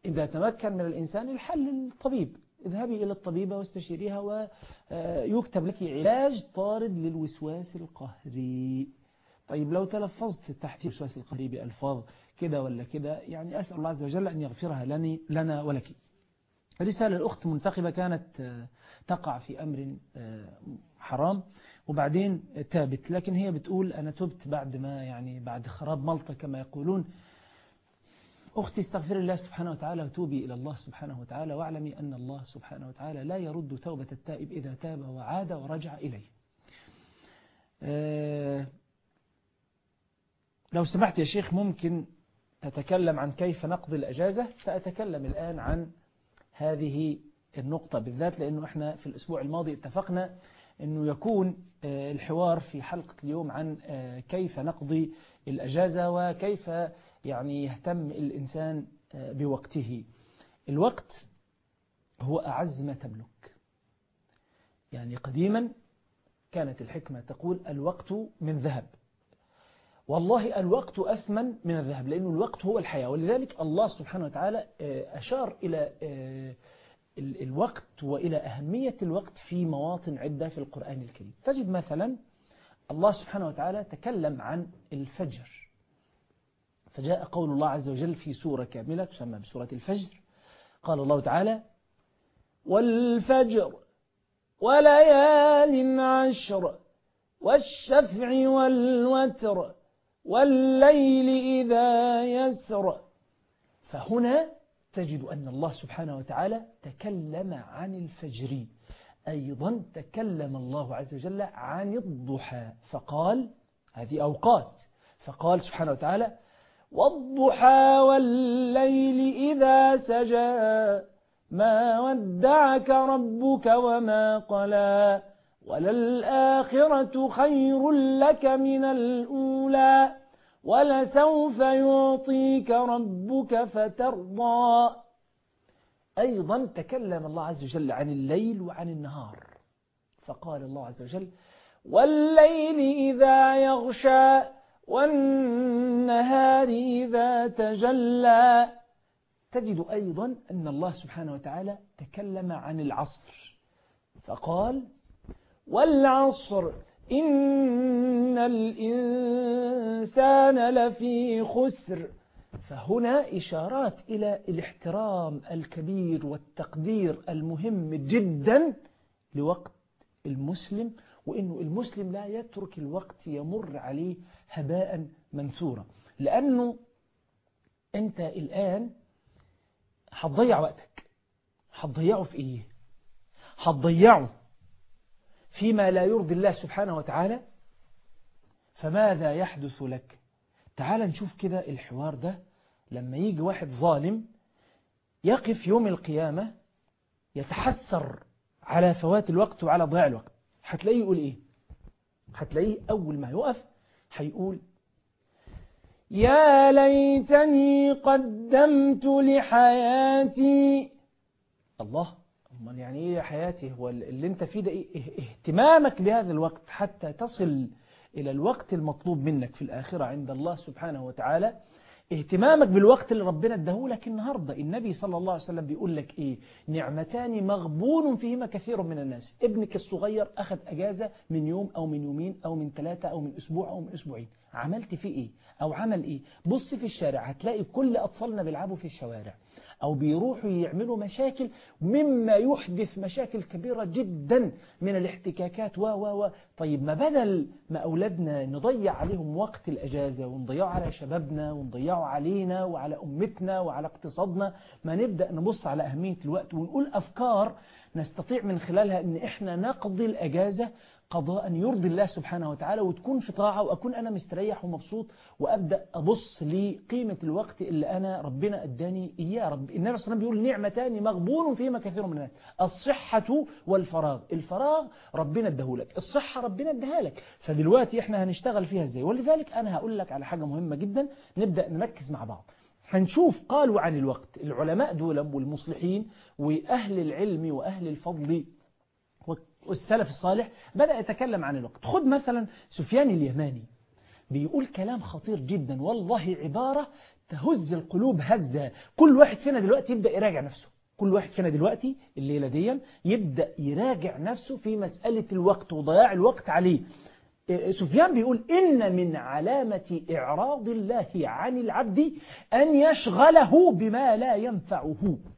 إذا تمكن من الإنسان الحل الطبيب اذهبي إلى الطبيبة واستشيريها ويكتب لك علاج طارد للوسواس القهري طيب لو تلفظت تحت الوسواس القهري بألفاظ كده ولا كده يعني أسأل الله عز وجل أن يغفرها لني لنا ولك رسالة الأخت منتخبة كانت تقع في أمر حرام وبعدين تابت لكن هي بتقول أنا تبت بعد ما يعني بعد خراب ملطة كما يقولون أختي استغفر الله سبحانه وتعالى وتوبي إلى الله سبحانه وتعالى واعلمي أن الله سبحانه وتعالى لا يرد توبة التائب إذا تاب وعاد ورجع إليه أه لو سمحت يا شيخ ممكن تتكلم عن كيف نقضي الأجازة سأتكلم الآن عن هذه النقطة بالذات لأنه احنا في الأسبوع الماضي اتفقنا أنه يكون الحوار في حلقة اليوم عن كيف نقضي الأجازة وكيف يعني يهتم الإنسان بوقته الوقت هو أعز ما تملك يعني قديما كانت الحكمة تقول الوقت من ذهب والله الوقت أثمن من الذهب لأن الوقت هو الحياة ولذلك الله سبحانه وتعالى أشار إلى الوقت وإلى أهمية الوقت في مواطن عدة في القرآن الكريم تجد مثلا الله سبحانه وتعالى تكلم عن الفجر فجاء قول الله عز وجل في سورة كاملة تسمى بسورة الفجر قال الله تعالى والفجر وليال عشر والشفع والوتر والليل إذا يسر فهنا تجد أن الله سبحانه وتعالى تكلم عن الفجر أيضا تكلم الله عز وجل عن الضحى فقال هذه أوقات فقال سبحانه وتعالى والضحى والليل إذا سجى ما ودعك ربك وما قلى وللآخرة خير لك من الأولى ولسوف يعطيك ربك فترضى أيضا تكلم الله عز وجل عن الليل وعن النهار فقال الله عز وجل والليل إذا يغشى والنهار إذا تجلى تجد أيضا أن الله سبحانه وتعالى تكلم عن العصر فقال والعصر إن الإنسان لفي خسر فهنا إشارات إلى الاحترام الكبير والتقدير المهم جدا لوقت المسلم وإنه المسلم لا يترك الوقت يمر عليه هباء منثورا لأنه أنت الآن هتضيع وقتك هتضيعه في إيه هتضيعه فيما لا يرضي الله سبحانه وتعالى فماذا يحدث لك تعال نشوف كده الحوار ده لما يجي واحد ظالم يقف يوم القيامة يتحسر على فوات الوقت وعلى ضياع الوقت هتلاقيه يقول ايه هتلاقيه اول ما يقف هيقول يا ليتني قدمت لحياتي الله امال يعني ايه حياتي هو اللي انت فيه ده إيه؟ اهتمامك بهذا الوقت حتى تصل الى الوقت المطلوب منك في الاخرة عند الله سبحانه وتعالى اهتمامك بالوقت اللي ربنا اداهولك النهاردة النبي صلى الله عليه وسلم بيقول لك ايه نعمتان مغبون فيهما كثير من الناس ابنك الصغير اخذ اجازة من يوم او من يومين او من ثلاثة او من اسبوع او من اسبوعين عملت فيه ايه او عمل ايه بص في الشارع هتلاقي كل اطفالنا بيلعبوا في الشوارع أو بيروحوا يعملوا مشاكل مما يحدث مشاكل كبيرة جدا من الاحتكاكات و و و طيب ما بدل ما أولادنا نضيع عليهم وقت الأجازة ونضيعه على شبابنا ونضيعه علينا وعلى أمتنا وعلى اقتصادنا ما نبدأ نبص على أهمية الوقت ونقول أفكار نستطيع من خلالها أن إحنا نقضي الأجازة قضاء يرضي الله سبحانه وتعالى وتكون في طاعة وأكون أنا مستريح ومبسوط وأبدأ أبص لقيمة الوقت اللي أنا ربنا أداني إياه رب النبي صلى الله عليه وسلم بيقول نعمتان مغبون فيما كثير من الناس الصحة والفراغ الفراغ ربنا اداهولك الصحة ربنا اداها لك فدلوقتي احنا هنشتغل فيها ازاي ولذلك أنا هقول لك على حاجة مهمة جدا نبدأ نركز مع بعض هنشوف قالوا عن الوقت العلماء دول والمصلحين وأهل العلم وأهل الفضل والسلف الصالح بدأ يتكلم عن الوقت خد مثلا سفيان اليماني بيقول كلام خطير جدا والله عبارة تهز القلوب هزة كل واحد فينا دلوقتي يبدأ يراجع نفسه كل واحد فينا دلوقتي الليلة دي يبدأ يراجع نفسه في مسألة الوقت وضياع الوقت عليه سفيان بيقول إن من علامة إعراض الله عن العبد أن يشغله بما لا ينفعه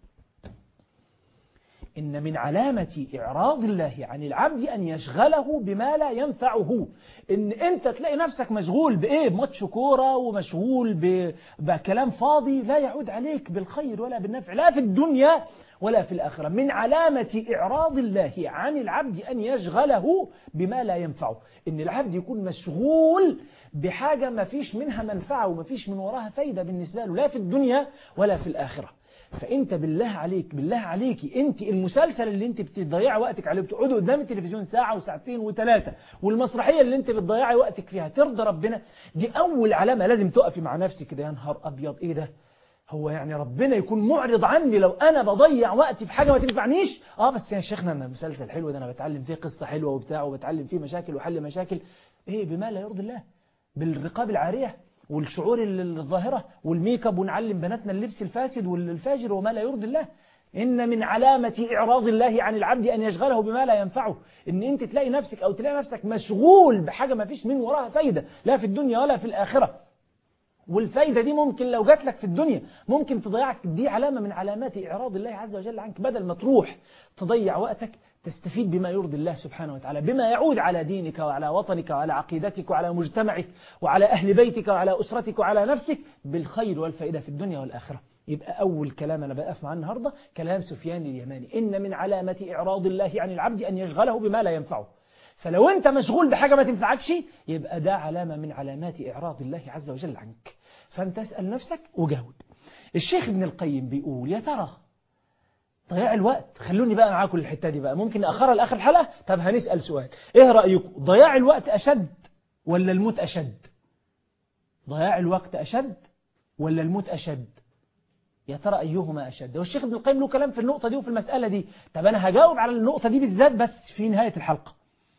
إن من علامة إعراض الله عن العبد أن يشغله بما لا ينفعه إن أنت تلاقي نفسك مشغول بإيه بماتش كورة ومشغول بكلام فاضي لا يعود عليك بالخير ولا بالنفع لا في الدنيا ولا في الآخرة من علامة إعراض الله عن العبد أن يشغله بما لا ينفعه إن العبد يكون مشغول بحاجة ما فيش منها منفعة وما فيش من وراها فايدة بالنسبة له لا في الدنيا ولا في الآخرة فانت بالله عليك بالله عليكي انت المسلسل اللي انت بتضيعي وقتك عليه بتقعدي قدام التلفزيون ساعة وساعتين وثلاثة والمسرحية اللي انت بتضيعي وقتك فيها ترضى ربنا دي اول علامة لازم تقفي مع نفسك كده يا نهار ابيض ايه ده هو يعني ربنا يكون معرض عني لو انا بضيع وقتي في حاجة ما تنفعنيش اه بس يا شيخنا انا مسلسل حلو ده انا بتعلم فيه قصة حلوة وبتاع وبتعلم فيه مشاكل وحل مشاكل ايه بما لا يرضي الله بالرقاب العارية والشعور الظاهرة والميك اب ونعلم بناتنا اللبس الفاسد والفاجر وما لا يرضي الله إن من علامة إعراض الله عن العبد أن يشغله بما لا ينفعه إن أنت تلاقي نفسك أو تلاقي نفسك مشغول بحاجة ما فيش من وراها فايدة لا في الدنيا ولا في الآخرة والفايدة دي ممكن لو جات لك في الدنيا ممكن تضيعك دي علامة من علامات إعراض الله عز وجل عنك بدل ما تروح تضيع وقتك تستفيد بما يرضي الله سبحانه وتعالى بما يعود على دينك وعلى وطنك وعلى عقيدتك وعلى مجتمعك وعلى أهل بيتك وعلى أسرتك وعلى نفسك بالخير والفائدة في الدنيا والآخرة يبقى أول كلام أنا بقف معاه النهاردة كلام سفيان اليماني إن من علامة إعراض الله عن العبد أن يشغله بما لا ينفعه فلو أنت مشغول بحاجة ما تنفعكش يبقى ده علامة من علامات إعراض الله عز وجل عنك فأنت اسأل نفسك وجاوب الشيخ ابن القيم بيقول يا ترى ضياع الوقت خلوني بقى معاكم الحتة دي بقى ممكن أخرها لآخر الحلقة طب هنسأل سؤال إيه رأيكم ضياع الوقت أشد ولا الموت أشد ضياع الوقت أشد ولا الموت أشد يا ترى أيهما أشد والشيخ ابن القيم له كلام في النقطة دي وفي المسألة دي طب أنا هجاوب على النقطة دي بالذات بس في نهاية الحلقة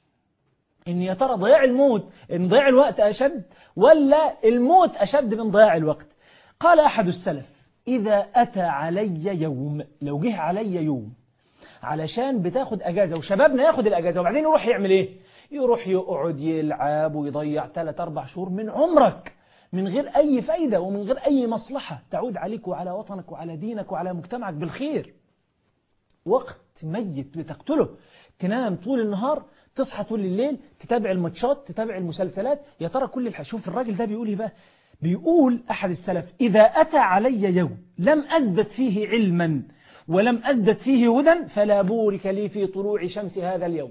إن يا ترى ضياع الموت إن ضياع الوقت أشد ولا الموت أشد من ضياع الوقت قال أحد السلف إذا أتى علي يوم لو جه علي يوم علشان بتاخد أجازة وشبابنا ياخد الأجازة وبعدين يروح يعمل إيه يروح يقعد يلعب ويضيع 3 أربع شهور من عمرك من غير أي فايدة ومن غير أي مصلحة تعود عليك وعلى وطنك وعلى دينك وعلى مجتمعك بالخير وقت ميت بتقتله تنام طول النهار تصحى طول الليل تتابع الماتشات تتابع المسلسلات يا ترى كل الح... شوف الراجل ده بيقول ايه بقى بيقول أحد السلف إذا أتى علي يوم لم أزدد فيه علما ولم أزدد فيه هدى فلا بورك لي في طلوع شمس هذا اليوم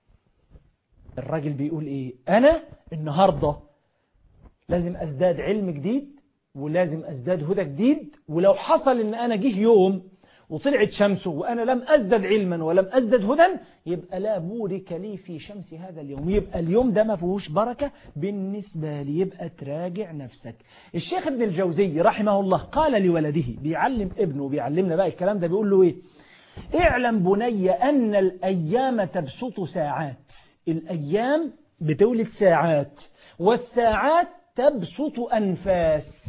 الراجل بيقول إيه أنا النهاردة لازم أزداد علم جديد ولازم أزداد هدى جديد ولو حصل إن أنا جه يوم وطلعت شمسه وأنا لم أزدد علما ولم أزدد هدى يبقى لا بورك لي في شمس هذا اليوم يبقى اليوم ده ما فيهوش بركة بالنسبة لي يبقى تراجع نفسك الشيخ ابن الجوزي رحمه الله قال لولده بيعلم ابنه بيعلمنا بقى الكلام ده بيقول له ايه اعلم بني أن الأيام تبسط ساعات الأيام بتولد ساعات والساعات تبسط أنفاس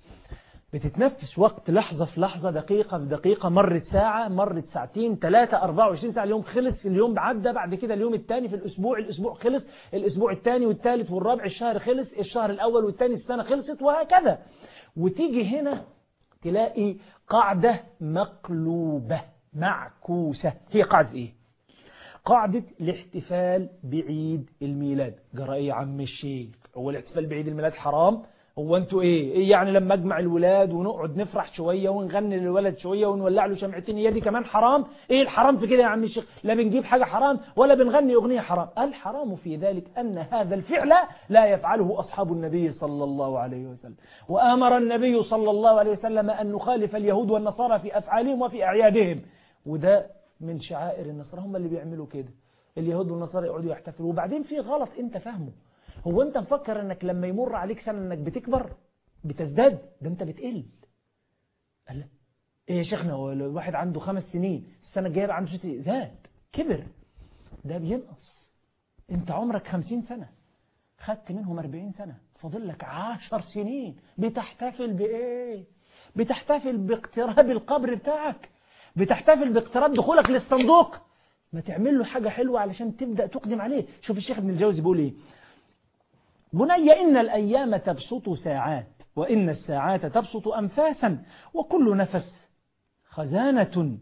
بتتنفس وقت لحظة في لحظة دقيقة في دقيقة مرت ساعة مرت ساعتين ثلاثة 24 ساعة اليوم خلص اليوم عدى بعد كده اليوم الثاني في الأسبوع الأسبوع خلص الأسبوع الثاني والثالث والرابع الشهر خلص الشهر الأول والثاني السنة خلصت وهكذا وتيجي هنا تلاقي قاعدة مقلوبة معكوسة هي قاعدة إيه؟ قاعدة الاحتفال بعيد الميلاد جرى يا عم الشيخ هو الاحتفال بعيد الميلاد حرام هو انتوا ايه ايه يعني لما اجمع الولاد ونقعد نفرح شوية ونغني للولد شوية ونولع له شمعتين هي دي كمان حرام ايه الحرام في كده يا عم الشيخ لا بنجيب حاجة حرام ولا بنغني اغنية حرام الحرام في ذلك ان هذا الفعل لا يفعله اصحاب النبي صلى الله عليه وسلم وامر النبي صلى الله عليه وسلم ان نخالف اليهود والنصارى في افعالهم وفي اعيادهم وده من شعائر النصارى هم اللي بيعملوا كده اليهود والنصارى يقعدوا يحتفلوا وبعدين في غلط انت فاهمه هو انت مفكر انك لما يمر عليك سنة انك بتكبر بتزداد ده انت بتقل قال لا ايه يا شيخنا هو الواحد عنده خمس سنين السنة الجاية عنده ست زاد كبر ده بينقص انت عمرك خمسين سنة خدت منهم أربعين سنة فاضل لك عشر سنين بتحتفل بإيه بتحتفل باقتراب القبر بتاعك بتحتفل باقتراب دخولك للصندوق ما تعمل له حاجة حلوة علشان تبدأ تقدم عليه شوف الشيخ ابن الجوزي بيقول ايه بني إن الأيام تبسط ساعات وإن الساعات تبسط أنفاسا وكل نفس خزانة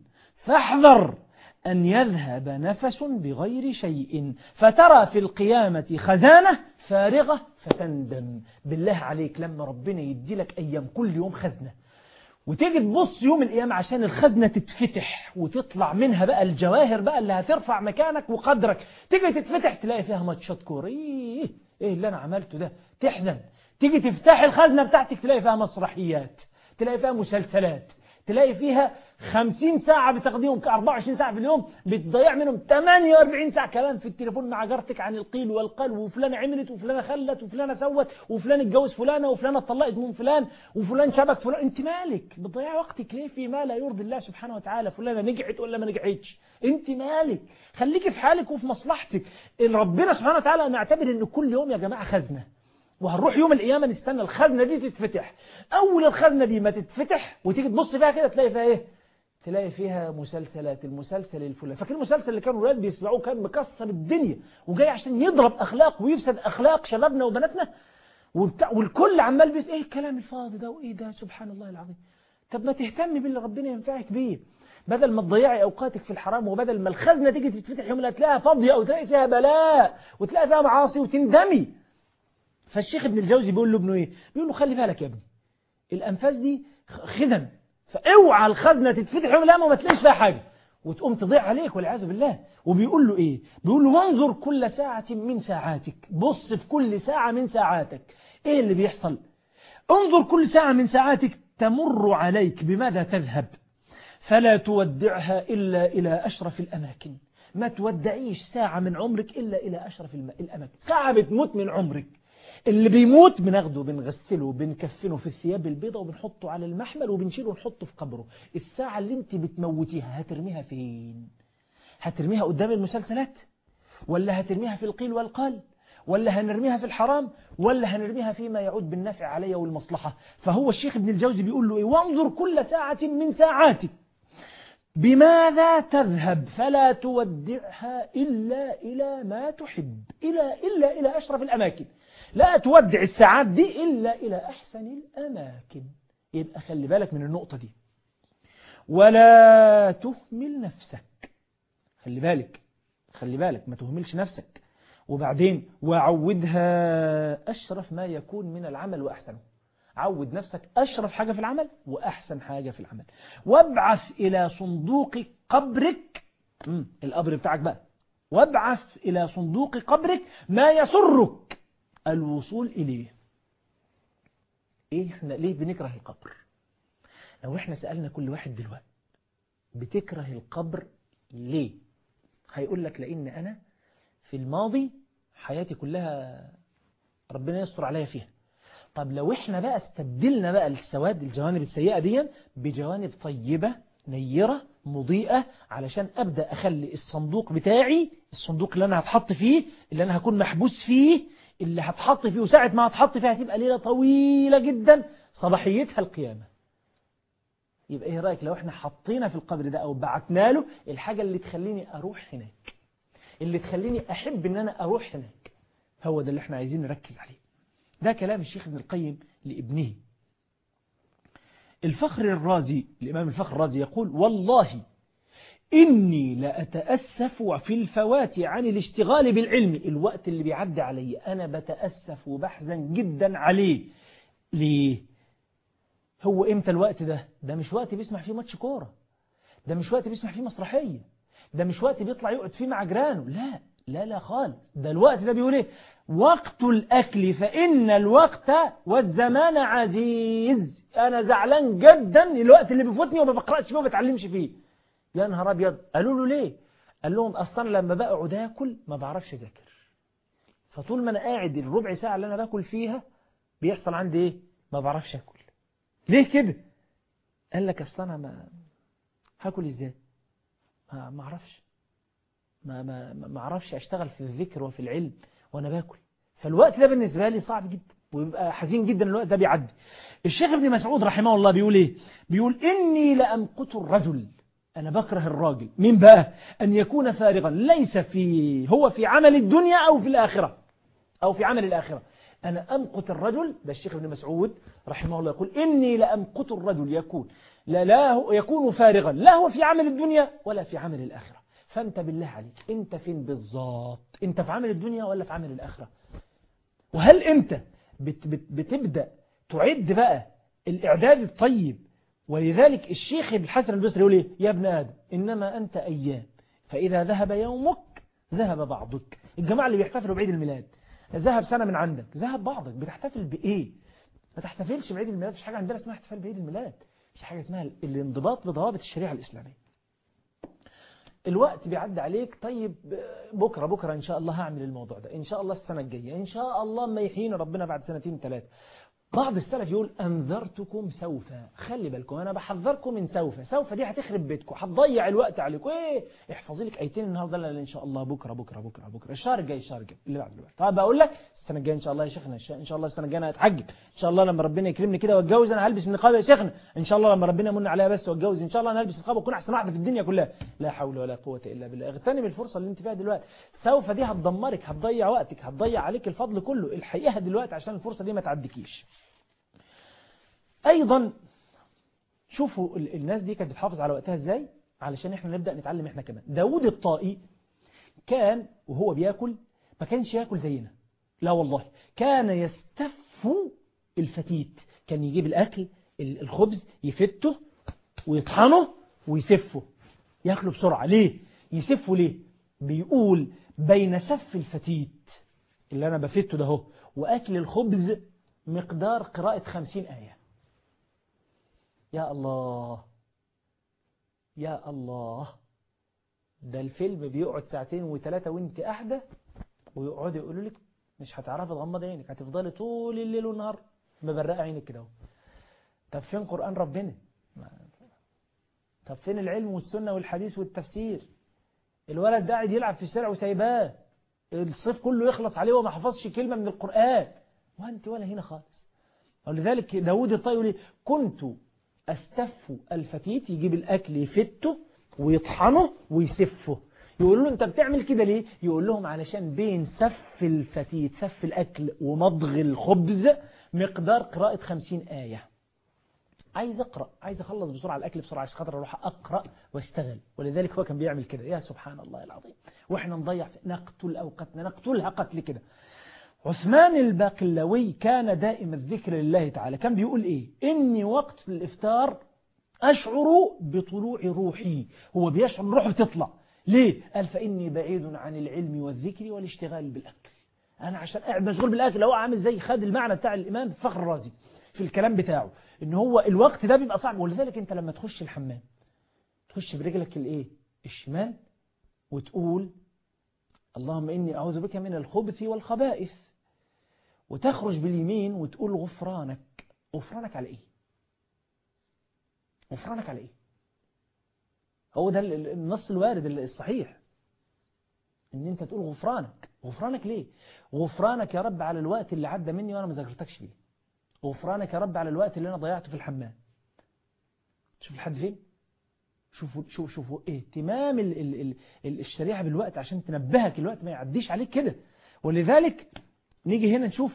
فاحذر أن يذهب نفس بغير شيء فترى في القيامة خزانة فارغة فتندم بالله عليك لما ربنا يدي لك أيام كل يوم خزنة وتيجي تبص يوم القيامة عشان الخزنة تتفتح وتطلع منها بقى الجواهر بقى اللي هترفع مكانك وقدرك تيجي تتفتح تلاقي فيها ماتشات كوري ايه اللي انا عملته ده تحزن تيجي تفتح الخزنة بتاعتك تلاقي فيها مسرحيات تلاقي فيها مسلسلات تلاقي فيها 50 ساعة بتاخديهم 24 ساعة في اليوم بتضيع منهم 48 ساعة كلام في التليفون مع جارتك عن القيل والقال وفلانة عملت وفلانة خلت وفلانة سوت وفلان اتجوز فلانة وفلانة اتطلقت من فلان وفلان شبك فلان انت مالك بتضيع وقتك ليه في ما لا يرضي الله سبحانه وتعالى فلانة نجحت ولا ما نجحتش انت مالك خليكي في حالك وفي مصلحتك ربنا سبحانه وتعالى نعتبر ان كل يوم يا جماعة خزنة وهنروح يوم القيامة نستنى الخزنة دي تتفتح أول الخزنة دي ما تتفتح وتيجي تبص فيها كده تلاقي فيها إيه تلاقي فيها مسلسلات المسلسل الفلاني فاكر المسلسل اللي كانوا الولاد بيسمعوه كان مكسر الدنيا وجاي عشان يضرب أخلاق ويفسد أخلاق شبابنا وبناتنا وبتاع والكل عمال بيس إيه الكلام الفاضي ده وإيه ده سبحان الله العظيم طب ما تهتمي باللي ربنا ينفعك بيه بدل ما تضيعي أوقاتك في الحرام وبدل ما الخزنة تيجي تتفتح يوم لا تلاقيها فاضية أو تلاقي فيها بلاء وتلاقي فيها معاصي وتندمي فالشيخ ابن الجوزي بيقول له ابنه ايه بيقول له خلي بالك يا ابني الانفاس دي خزن فاوعى الخزنه تتفتح يوم القيامه وما تلاقيش فيها حاجه وتقوم تضيع عليك والعياذ بالله وبيقول له ايه بيقول له وانظر كل ساعه من ساعاتك بص في كل ساعه من ساعاتك ايه اللي بيحصل انظر كل ساعه من ساعاتك تمر عليك بماذا تذهب فلا تودعها الا الى اشرف الاماكن ما تودعيش ساعه من عمرك الا الى اشرف الاماكن ساعه بتموت من عمرك اللي بيموت بناخده بنغسله بنكفنه في الثياب البيضة وبنحطه على المحمل وبنشيله ونحطه في قبره الساعة اللي انت بتموتيها هترميها فين هترميها قدام المسلسلات ولا هترميها في القيل والقال ولا هنرميها في الحرام ولا هنرميها فيما يعود بالنفع علي والمصلحة فهو الشيخ ابن الجوزي بيقول له ايه وانظر كل ساعة من ساعاتك بماذا تذهب فلا تودعها إلا إلى ما تحب إلى إلا إلى أشرف الأماكن لا تودع الساعات دي إلا إلى أحسن الأماكن يبقى خلي بالك من النقطة دي ولا تهمل نفسك خلي بالك خلي بالك ما تهملش نفسك وبعدين وعودها أشرف ما يكون من العمل وأحسنه عود نفسك أشرف حاجة في العمل وأحسن حاجة في العمل وابعث إلى صندوق قبرك القبر بتاعك بقى وابعث إلى صندوق قبرك ما يسرك الوصول إليه إيه إحنا ليه بنكره القبر لو إحنا سألنا كل واحد دلوقتي بتكره القبر ليه هيقول لك لأن أنا في الماضي حياتي كلها ربنا يستر عليا فيها طب لو إحنا بقى استبدلنا بقى السواد الجوانب السيئة دي بجوانب طيبة نيرة مضيئة علشان أبدأ أخلي الصندوق بتاعي الصندوق اللي أنا هتحط فيه اللي أنا هكون محبوس فيه اللي هتحط فيه وساعة ما هتحط فيها هتبقى ليلة طويلة جدا صباحيتها القيامة يبقى ايه رأيك لو احنا حطينا في القبر ده او بعتنا له الحاجة اللي تخليني اروح هناك اللي تخليني احب ان انا اروح هناك هو ده اللي احنا عايزين نركز عليه ده كلام الشيخ ابن القيم لابنه الفخر الرازي الامام الفخر الرازي يقول والله إني لأتأسف في الفوات عن الاشتغال بالعلم الوقت اللي بيعدي علي أنا بتأسف وبحزن جدا عليه ليه هو إمتى الوقت ده ده مش وقت بيسمع فيه ماتش كورة ده مش وقت بيسمع فيه مسرحية ده مش وقت بيطلع يقعد فيه مع جيرانه لا لا لا خالص ده الوقت ده بيقول ايه وقت الأكل فإن الوقت والزمان عزيز أنا زعلان جدا الوقت اللي بيفوتني وما بقرأش فيه وما بتعلمش فيه يا نهار ابيض قالوا له ليه قال لهم اصلا لما بقعد اكل ما بعرفش اذاكر فطول ما انا قاعد الربع ساعه اللي انا باكل فيها بيحصل عندي ايه ما بعرفش اكل ليه كده قال لك اصلا انا ما هاكل ازاي ما ما اعرفش ما ما ما اعرفش اشتغل في الذكر وفي العلم وانا باكل فالوقت ده بالنسبه لي صعب جدا ويبقى حزين جدا الوقت ده بيعدي الشيخ ابن مسعود رحمه الله بيقول ايه بيقول إني لأمقت الرجل أنا بكره الراجل مين بقى أن يكون فارغا ليس في هو في عمل الدنيا أو في الآخرة أو في عمل الآخرة أنا أمقت الرجل ده الشيخ ابن مسعود رحمه الله يقول إني لأمقت الرجل يكون لا, لا يكون فارغا لا هو في عمل الدنيا ولا في عمل الآخرة فأنت بالله عليك أنت فين بالظبط أنت في عمل الدنيا ولا في عمل الآخرة وهل أنت بت بت بتبدأ تعد بقى الإعداد الطيب ولذلك الشيخ الحسن البصري يقول إيه يا ابن آدم إنما أنت أيام فإذا ذهب يومك ذهب بعضك الجماعة اللي بيحتفلوا بعيد الميلاد ذهب سنة من عندك ذهب بعضك بتحتفل بإيه ما تحتفلش بعيد الميلاد مش حاجة عندنا اسمها احتفال بعيد الميلاد في حاجة اسمها الانضباط بضوابط الشريعة الإسلامية الوقت بيعدي عليك طيب بكرة بكرة إن شاء الله هعمل الموضوع ده إن شاء الله السنة الجاية إن شاء الله ما يحيينا ربنا بعد سنتين ثلاثة بعض السلف يقول أنذرتكم سوف خلي بالكم أنا بحذركم من سوف سوف دي هتخرب بيتكم هتضيع الوقت عليكم إيه احفظي لك أيتين النهارده لا إن شاء الله بكرة بكرة بكرة بكرة الشهر الجاي الشهر الجاي اللي بعد الوقت طب بقول لك السنة الجاية إن شاء الله يا شيخنا إن شاء الله السنة الجاية أنا هتحجب إن شاء الله لما ربنا يكرمني كده واتجوز أنا هلبس النقاب يا شيخنا إن شاء الله لما ربنا يمن عليها بس واتجوز إن شاء الله أنا هلبس النقاب وأكون أحسن واحدة في الدنيا كلها لا حول ولا قوة إلا بالله اغتنم الفرصة اللي أنت فيها دلوقتي سوف دي هتدمرك هتضيع وقتك هتضيع عليك الفضل كله الحقيقة دلوقتي عشان الفرصة دي ما تعديكيش أيضا شوفوا الناس دي كانت بتحافظ على وقتها ازاي علشان احنا نبدأ نتعلم احنا كمان داود الطائي كان وهو بياكل ما كانش ياكل زينا لا والله كان يستف الفتيت كان يجيب الأكل الخبز يفته ويطحنه ويسفه ياكله بسرعة ليه يسفه ليه بيقول بين سف الفتيت اللي أنا بفته ده هو وأكل الخبز مقدار قراءة خمسين آية يا الله يا الله ده الفيلم بيقعد ساعتين وثلاثة وانت قاعدة ويقعدوا يقولوا لك مش هتعرفي تغمض عينك هتفضلي طول الليل والنهار مبرقة عينك كده طب فين قرآن ربنا طب فين العلم والسنة والحديث والتفسير الولد ده قاعد يلعب في الشارع وسايباه الصيف كله يخلص عليه وما حفظش كلمة من القرآن وانت ولا هنا خالص ولذلك داود الطيب يقول كنت استف الفتيت يجيب الأكل يفته ويطحنه ويسفه يقول له انت بتعمل كده ليه يقول لهم علشان بين سف الفتيت سف الأكل ومضغ الخبز مقدار قراءة خمسين آية عايز أقرأ عايز أخلص بسرعة الأكل بسرعة عشان خاطر أروح أقرأ واشتغل ولذلك هو كان بيعمل كده يا سبحان الله العظيم وإحنا نضيع نقتل أوقاتنا نقتلها قتل كده عثمان الباقلوي كان دائم الذكر لله تعالى كان بيقول إيه إني وقت الإفطار أشعر بطلوع روحي هو بيشعر روحه بتطلع ليه؟ قال فإني بعيد عن العلم والذكر والاشتغال بالأكل أنا عشان قاعد مشغول بالأكل هو عامل زي خد المعنى بتاع الإمام فخر الرازي في الكلام بتاعه إن هو الوقت ده بيبقى صعب ولذلك أنت لما تخش الحمام تخش برجلك الإيه؟ الشمال وتقول اللهم إني أعوذ بك من الخبث والخبائث وتخرج باليمين وتقول غفرانك غفرانك على ايه غفرانك على ايه هو ده النص الوارد الصحيح ان انت تقول غفرانك غفرانك ليه غفرانك يا رب على الوقت اللي عدى مني وانا ما ذكرتكش فيه غفرانك يا رب على الوقت اللي انا ضيعته في الحمام شوف لحد فين شوفوا شوفوا شوفوا اهتمام ال ال ال الشريعه بالوقت عشان تنبهك الوقت ما يعديش عليك كده ولذلك نيجي هنا نشوف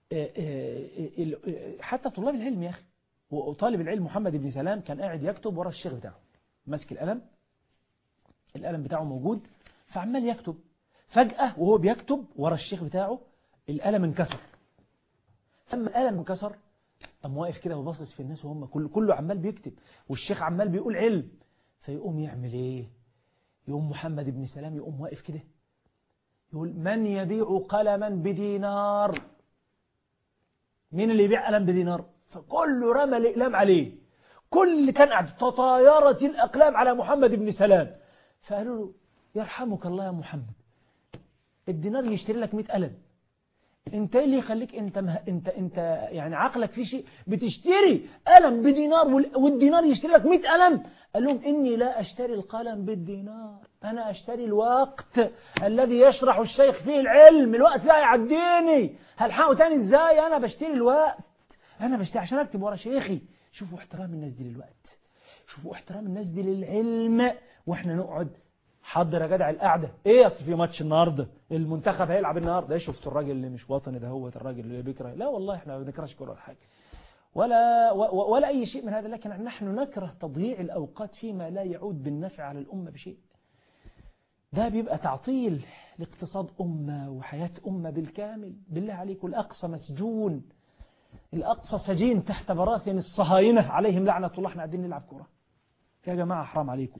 حتى طلاب العلم يا أخي وطالب العلم محمد بن سلام كان قاعد يكتب ورا الشيخ بتاعه ماسك القلم القلم بتاعه موجود فعمال يكتب فجأة وهو بيكتب ورا الشيخ بتاعه القلم انكسر لما القلم انكسر قام واقف كده وباصص في الناس وهم كل كله عمال بيكتب والشيخ عمال بيقول علم فيقوم يعمل ايه يقوم محمد بن سلام يقوم واقف كده يقول من يبيع قلما بدينار مين اللي يبيع قلم بدينار فكله رمى الإقلام عليه كل اللي كان قاعد تطايرت الأقلام على محمد بن سلام فقالوا له يرحمك الله يا محمد الدينار يشتري لك 100 قلم انت ايه اللي يخليك انت مه... انت انت يعني عقلك في شيء بتشتري قلم بدينار وال... والدينار يشتري لك 100 قلم قال لهم اني لا اشتري القلم بالدينار انا اشتري الوقت الذي يشرح الشيخ فيه العلم الوقت ده يعديني هلحقه تاني ازاي انا بشتري الوقت انا بشتري عشان اكتب ورا شيخي شوفوا احترام الناس دي للوقت شوفوا احترام الناس دي للعلم واحنا نقعد حضر يا جدع القعده ايه اصل في ماتش النهارده المنتخب هيلعب النهارده ايه شفتوا الراجل اللي مش وطني ده هو الراجل اللي بيكره لا والله احنا ما بنكرهش كوره ولا حاجه ولا ولا اي شيء من هذا لكن نحن نكره تضييع الاوقات فيما لا يعود بالنفع على الامه بشيء ده بيبقى تعطيل لاقتصاد امه وحياه امه بالكامل بالله عليك الاقصى مسجون الاقصى سجين تحت براثن الصهاينه عليهم لعنه الله احنا قاعدين نلعب كوره يا جماعه حرام عليكم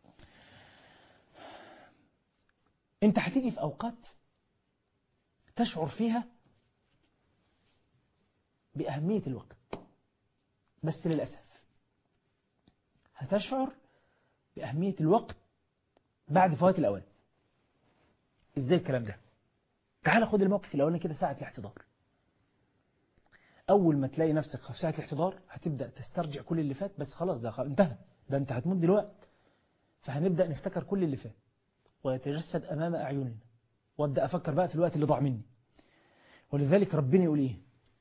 انت هتيجي في اوقات تشعر فيها بأهمية الوقت بس للأسف هتشعر بأهمية الوقت بعد فوات الأوان ازاي الكلام ده تعال خد الموقف الأولاني كده ساعة الاحتضار أول ما تلاقي نفسك في ساعة الاحتضار هتبدأ تسترجع كل اللي فات بس خلاص ده خلاص انتهى ده انت هتمد الوقت فهنبدأ نفتكر كل اللي فات ويتجسد أمام أعيننا وابدأ أفكر بقى في الوقت اللي ضاع مني ولذلك ربنا يقول إيه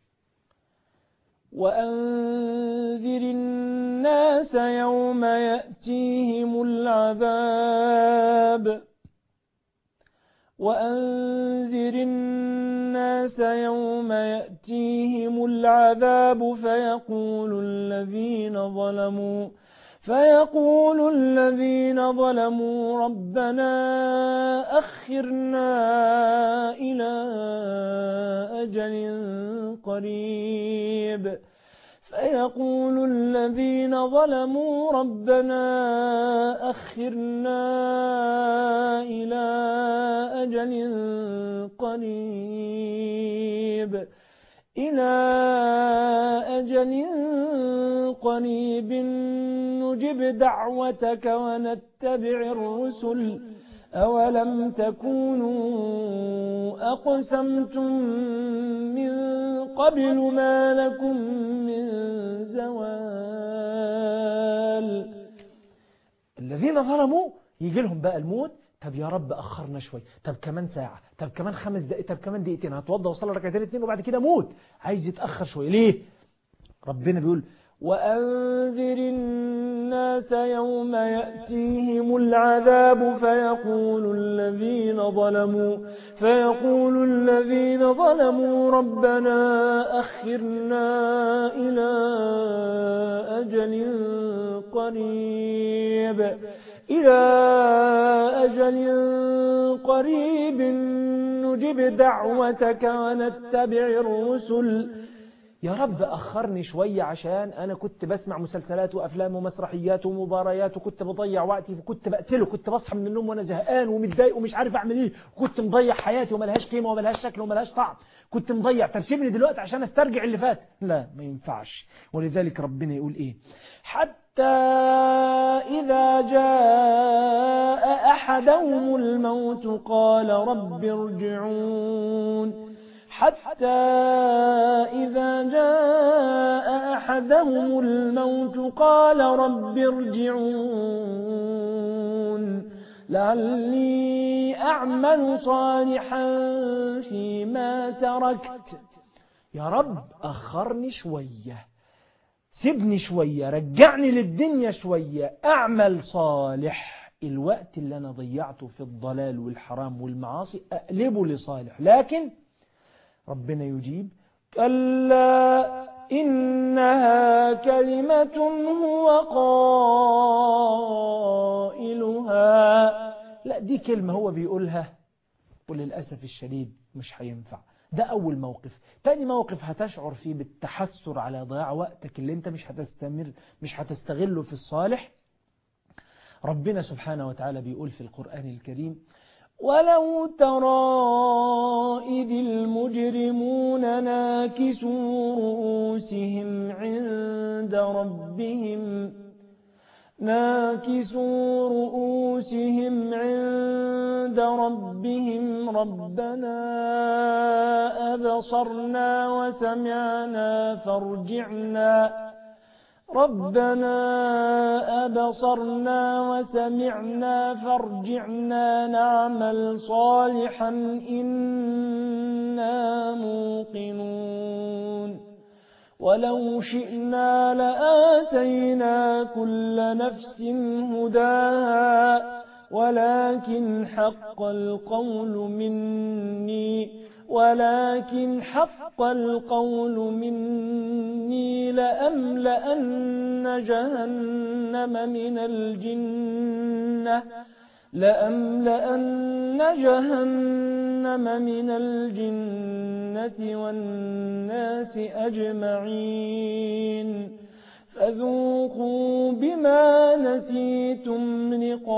وأنذر الناس يوم يأتيهم العذاب وأنذر الناس يوم يأتيهم العذاب فيقول الذين ظلموا فيقول الذين ظلموا ربنا أخرنا إلى أجل قريب فيقول الذين ظلموا ربنا أخرنا إلى أجل قريب إلى أجل قريب نجب دعوتك ونتبع الرسل أولم تكونوا أقسمتم من قبل ما لكم من زوال الذين ظلموا يجي لهم بقى الموت طب يا رب أخرنا شوي طب كمان ساعة طب كمان خمس دقائق طب كمان دقيقتين هتوضى وصلى ركعتين اتنين وبعد كده موت عايز يتأخر شوي ليه ربنا بيقول وأنذر الناس يوم يأتيهم العذاب فيقول الذين ظلموا فيقول الذين ظلموا ربنا أخرنا إلى أجل قريب إلى أجل قريب نجب دعوتك ونتبع الرسل يا رب أخرني شوية عشان أنا كنت بسمع مسلسلات وأفلام ومسرحيات ومباريات وكنت بضيع وقتي وكنت بقتله كنت بصحى من النوم وأنا زهقان ومتضايق ومش عارف أعمل إيه وكنت مضيع حياتي وملهاش قيمة وملهاش شكل وملهاش طعم كنت مضيع ترسبني دلوقتي عشان استرجع اللي فات لا ما ينفعش ولذلك ربنا يقول إيه حتى إذا جاء أحدهم الموت قال رب ارجعون حتى إذا جاء أحدهم الموت قال رب ارجعون لعلي أعمل صالحا فيما تركت يا رب أخرني شوية سيبني شوية رجعني للدنيا شوية أعمل صالح الوقت اللي أنا ضيعته في الضلال والحرام والمعاصي أقلبه لصالح لكن ربنا يجيب كلا إنها كلمة هو قائلها لا دي كلمة هو بيقولها وللأسف الشديد مش هينفع ده أول موقف تاني موقف هتشعر فيه بالتحسر على ضياع وقتك اللي انت مش هتستمر مش هتستغله في الصالح ربنا سبحانه وتعالى بيقول في القرآن الكريم ولو ترى إذ المجرمون ناكسوا رؤوسهم عند ربهم ناكسوا رؤوسهم عند ربهم ربنا أبصرنا وسمعنا فارجعنا ربنا أبصرنا وسمعنا فارجعنا نعمل صالحا إنا موقنون ولو شئنا لآتينا كل نفس هداها ولكن حق القول مني ولكن حق القول مني لأملأن جهنم من الجنة لأملأن جهنم من الجنة والناس أجمعين فذوقوا بما نسيتم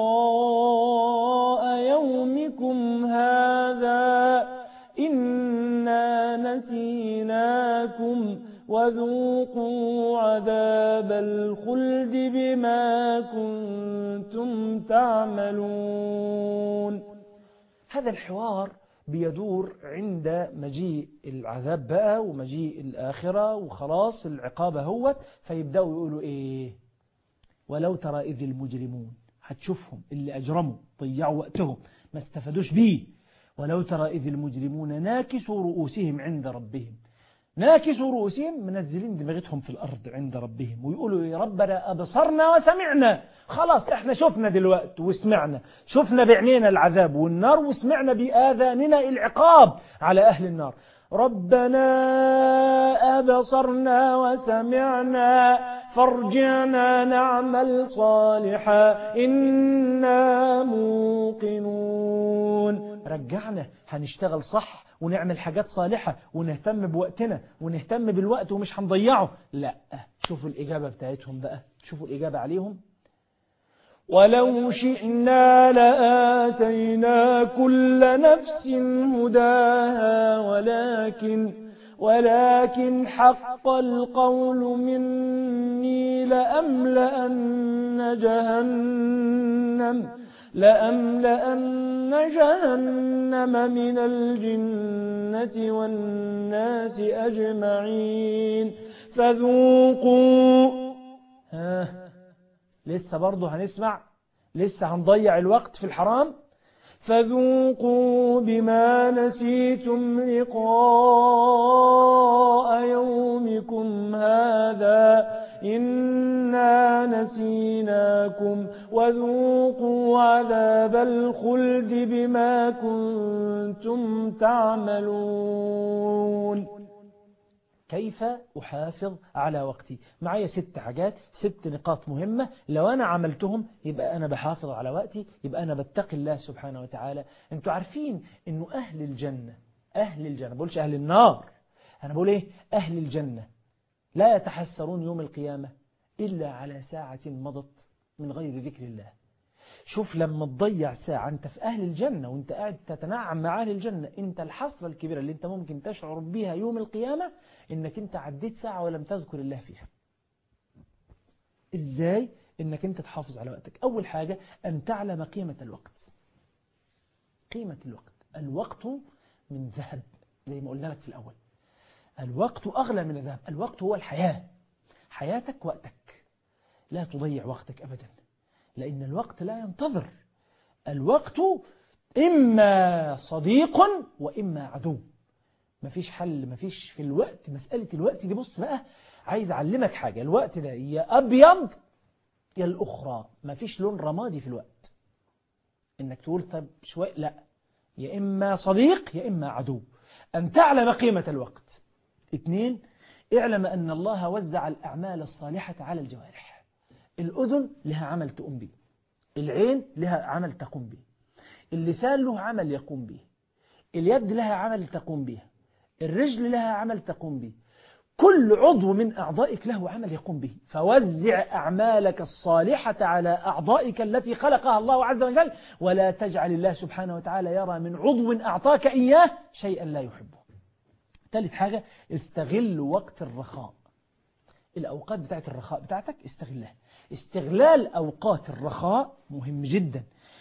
لقاء يومكم هذا إنا نسيناكم وذوقوا عذاب الخلد بما كنتم تعملون هذا الحوار بيدور عند مجيء العذاب بقى ومجيء الآخرة وخلاص العقاب هوت فيبدأوا يقولوا إيه ولو ترى إذ المجرمون هتشوفهم اللي أجرموا ضيعوا وقتهم ما استفادوش بيه ولو ترى إذ المجرمون ناكسوا رؤوسهم عند ربهم ناكسوا رؤوسهم منزلين دماغتهم في الأرض عند ربهم ويقولوا يا ربنا أبصرنا وسمعنا خلاص احنا شفنا دلوقتي وسمعنا شفنا بعينينا العذاب والنار وسمعنا بآذاننا العقاب على أهل النار ربنا أبصرنا وسمعنا فارجعنا نعمل صالحا إنا موقنون رجعنا هنشتغل صح ونعمل حاجات صالحة ونهتم بوقتنا ونهتم بالوقت ومش هنضيعه لا شوفوا الإجابة بتاعتهم بقى شوفوا الإجابة عليهم ولو شئنا لآتينا كل نفس هداها ولكن ولكن حق القول مني لأملأن جهنم لأملأن جهنم من الجنة والناس أجمعين فذوقوا ها لسه برضه هنسمع لسه هنضيع الوقت في الحرام فذوقوا بما نسيتم لقاء يومكم هذا إنا نسيناكم وذوقوا عذاب الخلد بما كنتم تعملون كيف أحافظ على وقتي معايا ست حاجات ست نقاط مهمة لو أنا عملتهم يبقى أنا بحافظ على وقتي يبقى أنا بتقي الله سبحانه وتعالى أنتوا عارفين أنه أهل الجنة أهل الجنة بقولش أهل النار أنا بقول إيه أهل الجنة لا يتحسرون يوم القيامة إلا على ساعة مضت من غير ذكر الله شوف لما تضيع ساعة أنت في أهل الجنة وأنت قاعد تتنعم مع أهل الجنة أنت الحصرة الكبيرة اللي أنت ممكن تشعر بها يوم القيامة إنك أنت عديت ساعة ولم تذكر الله فيها إزاي إنك أنت تحافظ على وقتك أول حاجة أن تعلم قيمة الوقت قيمة الوقت الوقت من ذهب زي ما قلنا لك في الأول الوقت أغلى من الذهب الوقت هو الحياة حياتك وقتك لا تضيع وقتك أبدا لأن الوقت لا ينتظر الوقت إما صديق وإما عدو مفيش حل مفيش في الوقت مسألة الوقت دي بص بقى عايز أعلمك حاجة الوقت ده يا أبيض يا الأخرى مفيش لون رمادي في الوقت إنك تقول طب شوي لا يا إما صديق يا إما عدو أن تعلم قيمة الوقت اثنين اعلم أن الله وزع الأعمال الصالحة على الجوارح الأذن لها عمل تقوم به العين لها عمل تقوم به اللسان له عمل يقوم به اليد لها عمل تقوم به الرجل لها عمل تقوم به كل عضو من أعضائك له عمل يقوم به فوزع أعمالك الصالحة على أعضائك التي خلقها الله عز وجل ولا تجعل الله سبحانه وتعالى يرى من عضو أعطاك إياه شيئا لا يحبه ثالث حاجة استغل وقت الرخاء الأوقات بتاعت الرخاء بتاعتك استغلها استغلال أوقات الرخاء مهم جدا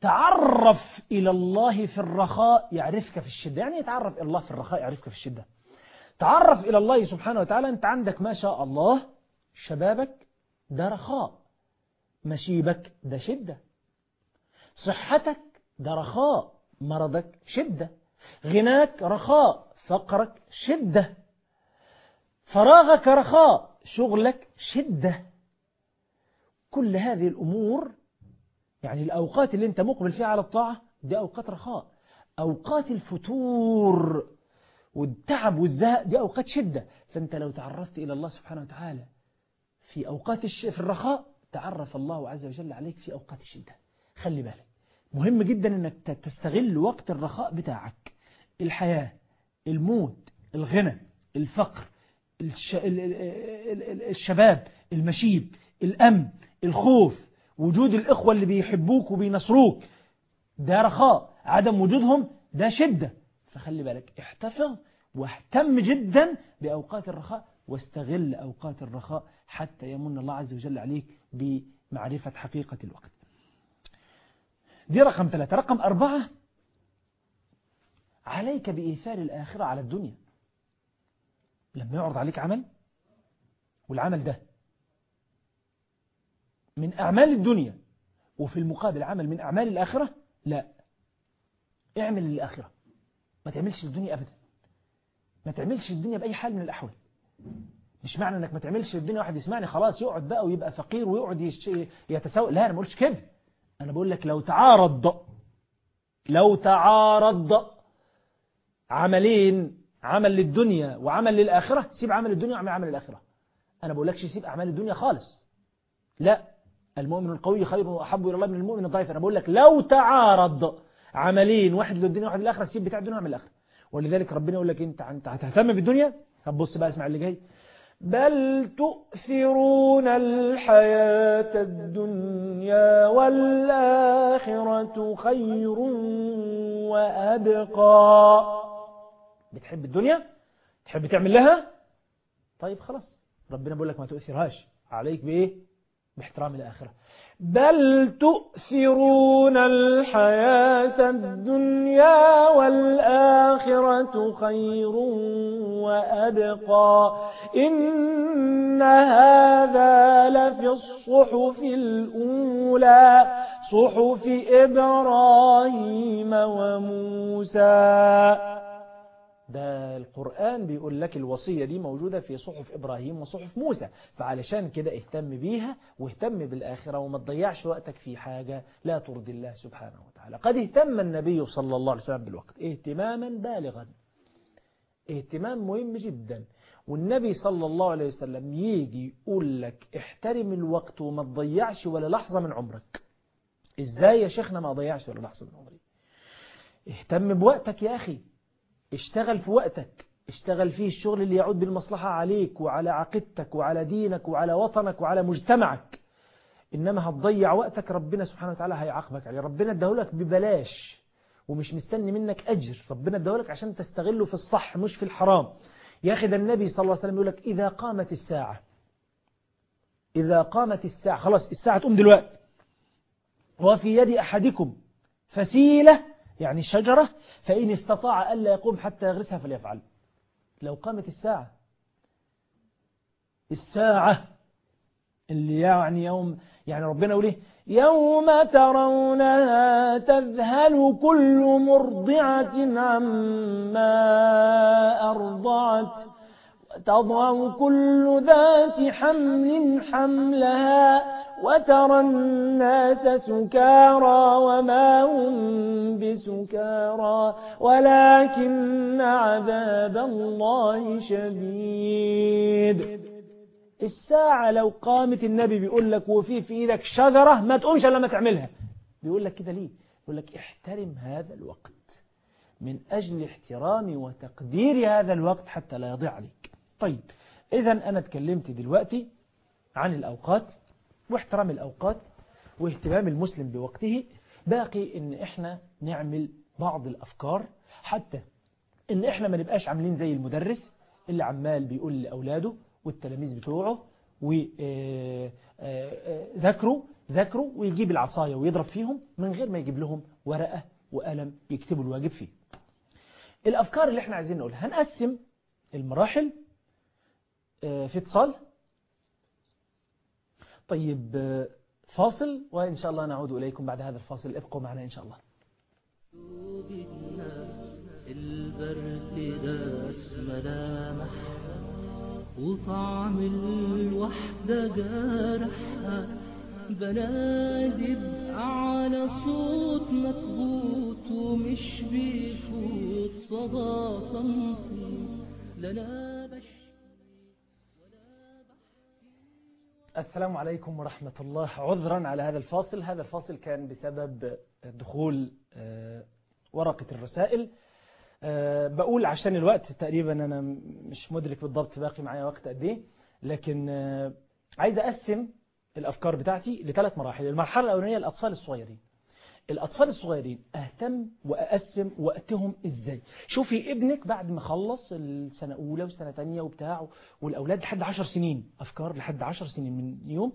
تعرف إلى الله في الرخاء يعرفك في الشدة يعني يتعرف إلى الله في الرخاء يعرفك في الشدة تعرف إلى الله سبحانه وتعالى أنت عندك ما شاء الله شبابك ده رخاء مشيبك ده شدة صحتك ده رخاء مرضك شدة غناك رخاء فقرك شدة فراغك رخاء شغلك شدة كل هذه الأمور يعني الأوقات اللي أنت مقبل فيها على الطاعة دي أوقات رخاء أوقات الفتور والتعب والزهق دي أوقات شدة فأنت لو تعرفت إلى الله سبحانه وتعالى في أوقات الش... في الرخاء تعرف الله عز وجل عليك في أوقات الشدة خلي بالك مهم جدا أنك تستغل وقت الرخاء بتاعك الحياة الموت الغنى الفقر الش... الشباب المشيب الأمن الخوف وجود الإخوة اللي بيحبوك وبينصروك ده رخاء عدم وجودهم ده شدة فخلي بالك احتفظ واهتم جدا بأوقات الرخاء واستغل أوقات الرخاء حتى يمن الله عز وجل عليك بمعرفة حقيقة الوقت دي رقم ثلاثة رقم أربعة عليك بإيثار الآخرة على الدنيا لما يعرض عليك عمل والعمل ده من أعمال الدنيا وفي المقابل عمل من أعمال الآخرة لا اعمل للآخرة ما تعملش الدنيا أبدا ما تعملش الدنيا بأي حال من الأحوال مش معنى انك ما تعملش الدنيا واحد يسمعني خلاص يقعد بقى ويبقى فقير ويقعد يتساوى لا انا ما بقولش كده انا بقول لك لو تعارض لو تعارض عملين عمل للدنيا وعمل للآخرة سيب عمل الدنيا وعمل عمل الآخرة أنا بقولكش سيب أعمال الدنيا خالص لا المؤمن القوي خير وأحب إلى الله من المؤمن الضعيف أنا بقول لك لو تعارض عملين واحد للدنيا وواحد للآخرة سيب بتاع الدنيا وعمل الآخرة ولذلك ربنا يقول لك أنت أنت هتهتم بالدنيا طب بص بقى اسمع اللي جاي بل تؤثرون الحياة الدنيا والآخرة خير وأبقى بتحب الدنيا تحب تعمل لها طيب خلاص ربنا بيقول لك ما تؤثرهاش عليك بإيه باحترام الآخرة بل تؤثرون الحياة الدنيا والآخرة خير وأبقى إن هذا لفي الصحف الأولى صحف إبراهيم وموسى ده القرآن بيقول لك الوصية دي موجودة في صحف إبراهيم وصحف موسى فعلشان كده اهتم بيها واهتم بالآخرة وما تضيعش وقتك في حاجة لا ترضي الله سبحانه وتعالى قد اهتم النبي صلى الله عليه وسلم بالوقت اهتماما بالغا اهتمام مهم جدا والنبي صلى الله عليه وسلم يجي يقول لك احترم الوقت وما تضيعش ولا لحظة من عمرك ازاي يا شيخنا ما اضيعش ولا لحظة من عمري اهتم بوقتك يا أخي اشتغل في وقتك اشتغل فيه الشغل اللي يعود بالمصلحة عليك وعلى عقيدتك وعلى دينك وعلى وطنك وعلى مجتمعك إنما هتضيع وقتك ربنا سبحانه وتعالى هيعاقبك عليه ربنا اداهولك ببلاش ومش مستني منك أجر ربنا اداهولك عشان تستغله في الصح مش في الحرام يا أخي ده النبي صلى الله عليه وسلم يقول لك إذا قامت الساعة إذا قامت الساعة خلاص الساعة تقوم دلوقتي وفي يد أحدكم فسيلة يعني الشجرة فإن استطاع ألا يقوم حتى يغرسها فليفعل لو قامت الساعة الساعة اللي يعني يوم يعني ربنا يقول ايه يوم ترونها تذهل كل مرضعة عما أرضعت تضع كل ذات حمل حملها وترى الناس سكارى وما هم بسكارى ولكن عذاب الله شديد الساعة لو قامت النبي بيقول لك وفي في ايدك شجرة ما تقومش لما تعملها بيقول لك كده ليه بيقول لك احترم هذا الوقت من أجل احترام وتقدير هذا الوقت حتى لا يضيع عليك طيب إذا أنا اتكلمت دلوقتي عن الأوقات واحترام الأوقات واهتمام المسلم بوقته باقي ان احنا نعمل بعض الأفكار حتى ان احنا ما نبقاش عاملين زي المدرس اللي عمال بيقول لأولاده والتلاميذ بتوعه وذاكروا ذاكروا ويجيب العصاية ويضرب فيهم من غير ما يجيب لهم ورقة وقلم يكتبوا الواجب فيه الأفكار اللي احنا عايزين نقولها هنقسم المراحل في اتصال طيب فاصل وإن شاء الله نعود إليكم بعد هذا الفاصل ابقوا معنا إن شاء الله البرد داس ملامح وطعم الوحدة جارحها بنادي بأعلى صوت مكبوت ومش بيفوت صدى صمتي لنا بشري السلام عليكم ورحمة الله عذرا على هذا الفاصل هذا الفاصل كان بسبب دخول ورقة الرسائل بقول عشان الوقت تقريبا أنا مش مدرك بالضبط باقي معايا وقت قد ايه لكن عايز أقسم الأفكار بتاعتي لثلاث مراحل المرحلة الأولانية الأطفال الصغيرين الأطفال الصغيرين أهتم وأقسم وقتهم إزاي شوفي ابنك بعد ما خلص السنة أولى وسنة تانية وبتاعه والأولاد لحد عشر سنين أفكار لحد عشر سنين من يوم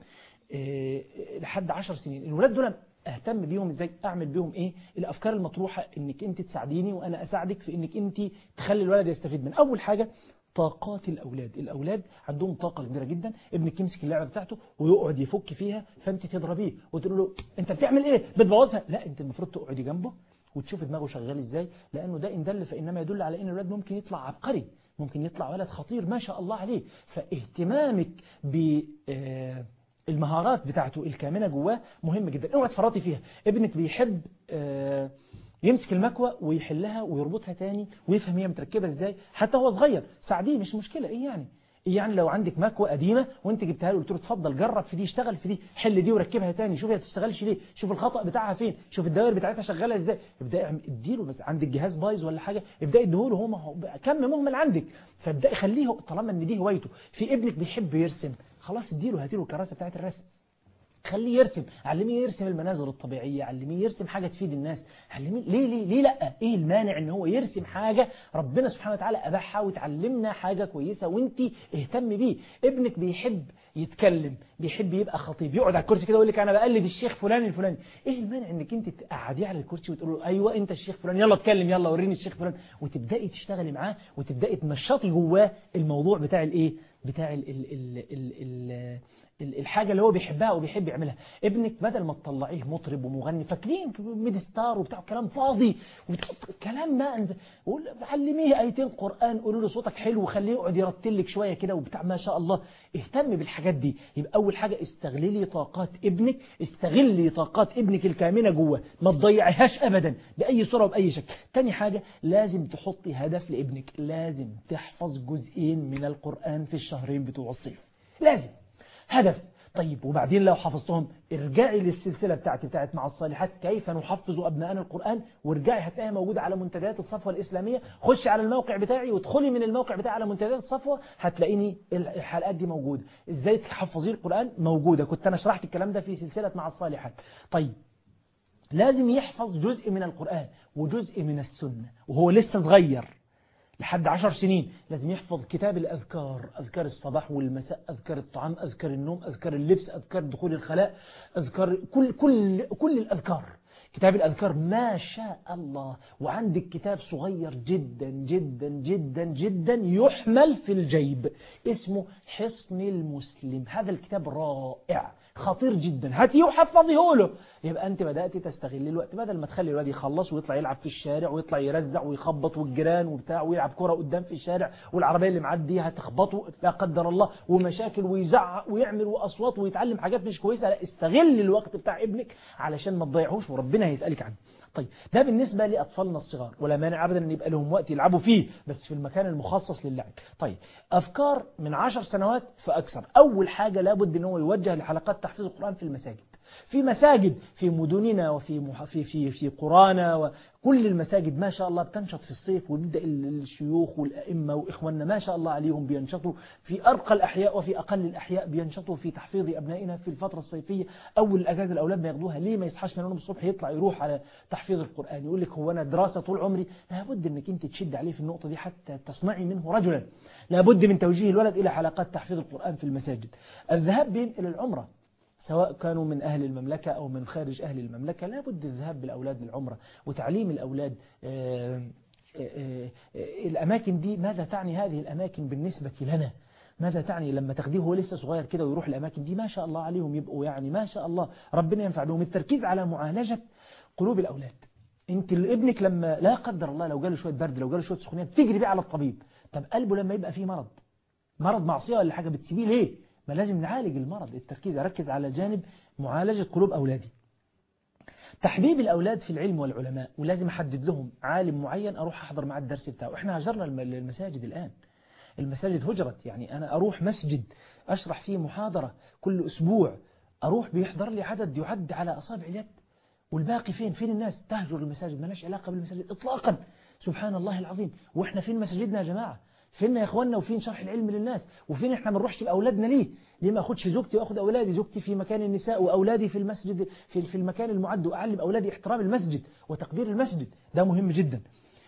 لحد عشر سنين الولاد دول اهتم بيهم ازاي اعمل بيهم ايه الافكار المطروحه انك انت تساعديني وانا اساعدك في انك انت تخلي الولد يستفيد من اول حاجه طاقات الأولاد الأولاد عندهم طاقة كبيرة جدا ابنك يمسك اللعبة بتاعته ويقعد يفك فيها فأنت تضربيه وتقول له أنت بتعمل إيه بتبوظها لا أنت المفروض تقعدي جنبه وتشوف دماغه شغال إزاي لأنه ده إن دل فإنما يدل على أن الولاد ممكن يطلع عبقري ممكن يطلع ولد خطير ما شاء الله عليه فاهتمامك ب المهارات بتاعته الكامنة جواه مهم جدا اوعى تفرطي فيها ابنك بيحب آه يمسك المكوى ويحلها ويربطها تاني ويفهم هي متركبة ازاي حتى هو صغير ساعديه مش مشكلة ايه يعني ايه يعني لو عندك مكوى قديمة وانت جبتها له قلت له اتفضل جرب في دي اشتغل في دي حل دي وركبها تاني شوف هي بتشتغلش ليه شوف الخطأ بتاعها فين شوف الدوائر بتاعتها شغالة ازاي ابدا اديله بس عندك جهاز بايظ ولا حاجة ابدا اديهوله هو ما هو كم مهمل عندك فابدا خليه طالما ان دي هوايته في ابنك بيحب يرسم خلاص اديله هاتيله الكراسة بتاعت الرسم خليه يرسم علميه يرسم المناظر الطبيعية علميه يرسم حاجة تفيد الناس علميه ليه ليه ليه لا ايه المانع ان هو يرسم حاجة ربنا سبحانه وتعالى اباحها وتعلمنا حاجة كويسة وانت اهتم بيه ابنك بيحب يتكلم بيحب يبقى خطيب يقعد على الكرسي كده ويقول لك انا بقلد الشيخ فلان الفلاني ايه المانع انك انت تقعديه على الكرسي وتقول له ايوه انت الشيخ فلان يلا اتكلم يلا وريني الشيخ فلان وتبداي تشتغلي معاه وتبداي تنشطي جواه الموضوع بتاع الايه بتاع ال ال ال ال ال الحاجة اللي هو بيحبها وبيحب يعملها ابنك بدل ما تطلعيه مطرب ومغني فاكرين ميد ستار وبتاع كلام فاضي كلام ما انزل علميه ايتين قرآن قولوا له صوتك حلو وخليه يقعد يرتل لك شوية كده وبتاع ما شاء الله اهتم بالحاجات دي يبقى اول حاجة استغللي طاقات ابنك استغلي طاقات ابنك الكامنة جوه ما تضيعيهاش ابدا باي صورة وباي شكل تاني حاجة لازم تحطي هدف لابنك لازم تحفظ جزئين من القرآن في الشهرين بتوع الصيف لازم هدف طيب وبعدين لو حفظتهم ارجعي للسلسلة بتاعتي بتاعت مع الصالحات كيف نحفظ أبناءنا القرآن وارجعي هتلاقيها موجودة على منتديات الصفوة الإسلامية خشي على الموقع بتاعي وادخلي من الموقع بتاعي على منتديات الصفوة هتلاقيني الحلقات دي موجودة ازاي تحفظي القرآن موجودة كنت أنا شرحت الكلام ده في سلسلة مع الصالحات طيب لازم يحفظ جزء من القرآن وجزء من السنة وهو لسه صغير لحد عشر سنين لازم يحفظ كتاب الأذكار أذكار الصباح والمساء أذكار الطعام أذكار النوم أذكار اللبس أذكار دخول الخلاء أذكار كل, كل, كل الأذكار كتاب الأذكار ما شاء الله وعندك كتاب صغير جدا جدا جدا جدا يحمل في الجيب اسمه حصن المسلم هذا الكتاب رائع خطير جدا هاتيه وحفظيه له يبقى انت بدأت تستغل الوقت بدل ما تخلي الواد يخلص ويطلع يلعب في الشارع ويطلع يرزع ويخبط والجيران وبتاع ويلعب كرة قدام في الشارع والعربية اللي معديه هتخبطه لا قدر الله ومشاكل ويزعق ويعمل واصوات ويتعلم حاجات مش كويسة لا استغل الوقت بتاع ابنك علشان ما تضيعهوش وربنا هيسألك عنه طيب ده بالنسبة لأطفالنا الصغار ولا مانع أبدا أن يبقى لهم وقت يلعبوا فيه بس في المكان المخصص للعب طيب أفكار من عشر سنوات فأكثر أول حاجة لابد أن هو يوجه لحلقات تحفيظ القرآن في المساجد في مساجد في مدننا وفي في في في قرانا وكل المساجد ما شاء الله بتنشط في الصيف ويبدا الشيوخ والائمه واخواننا ما شاء الله عليهم بينشطوا في ارقى الاحياء وفي اقل الاحياء بينشطوا في تحفيظ ابنائنا في الفتره الصيفيه اول الاجازه الاولاد ما ياخدوها ليه ما يصحاش من النوم الصبح يطلع يروح على تحفيظ القران يقول لك هو انا دراسه طول عمري لابد انك انت تشد عليه في النقطه دي حتى تصنعي منه رجلا لابد من توجيه الولد الى حلقات تحفيظ القران في المساجد الذهاب بهم الى العمره سواء كانوا من أهل المملكة أو من خارج أهل المملكة لابد الذهاب بالأولاد للعمرة وتعليم الأولاد آه، آه، آه، الأماكن دي ماذا تعني هذه الأماكن بالنسبة لنا ماذا تعني لما تاخديه هو لسه صغير كده ويروح الأماكن دي ما شاء الله عليهم يبقوا يعني ما شاء الله ربنا ينفع بهم التركيز على معالجة قلوب الأولاد انت ابنك لما لا قدر الله لو جاله شوية برد لو جاله شوية سخونية بتجري بيه على الطبيب طب قلبه لما يبقى فيه مرض مرض معصية ولا حاجة بتسيبيه ليه ما لازم نعالج المرض التركيز أركز على جانب معالجة قلوب أولادي تحبيب الأولاد في العلم والعلماء ولازم أحدد لهم عالم معين أروح أحضر معاه الدرس بتاعه إحنا هجرنا الم- المساجد الآن المساجد هجرت يعني أنا أروح مسجد أشرح فيه محاضرة كل أسبوع أروح بيحضر لي عدد يعد على أصابع اليد والباقي فين فين الناس تهجر المساجد ما لهاش علاقة بالمساجد إطلاقا سبحان الله العظيم وإحنا فين مساجدنا يا جماعة فين يا إخواننا وفين شرح العلم للناس وفين إحنا ما نروحش لأولادنا ليه ليه ما أخدش زوجتي وأخد أولادي زوجتي في مكان النساء وأولادي في المسجد في في المكان المعد وأعلم أولادي احترام المسجد وتقدير المسجد ده مهم جدا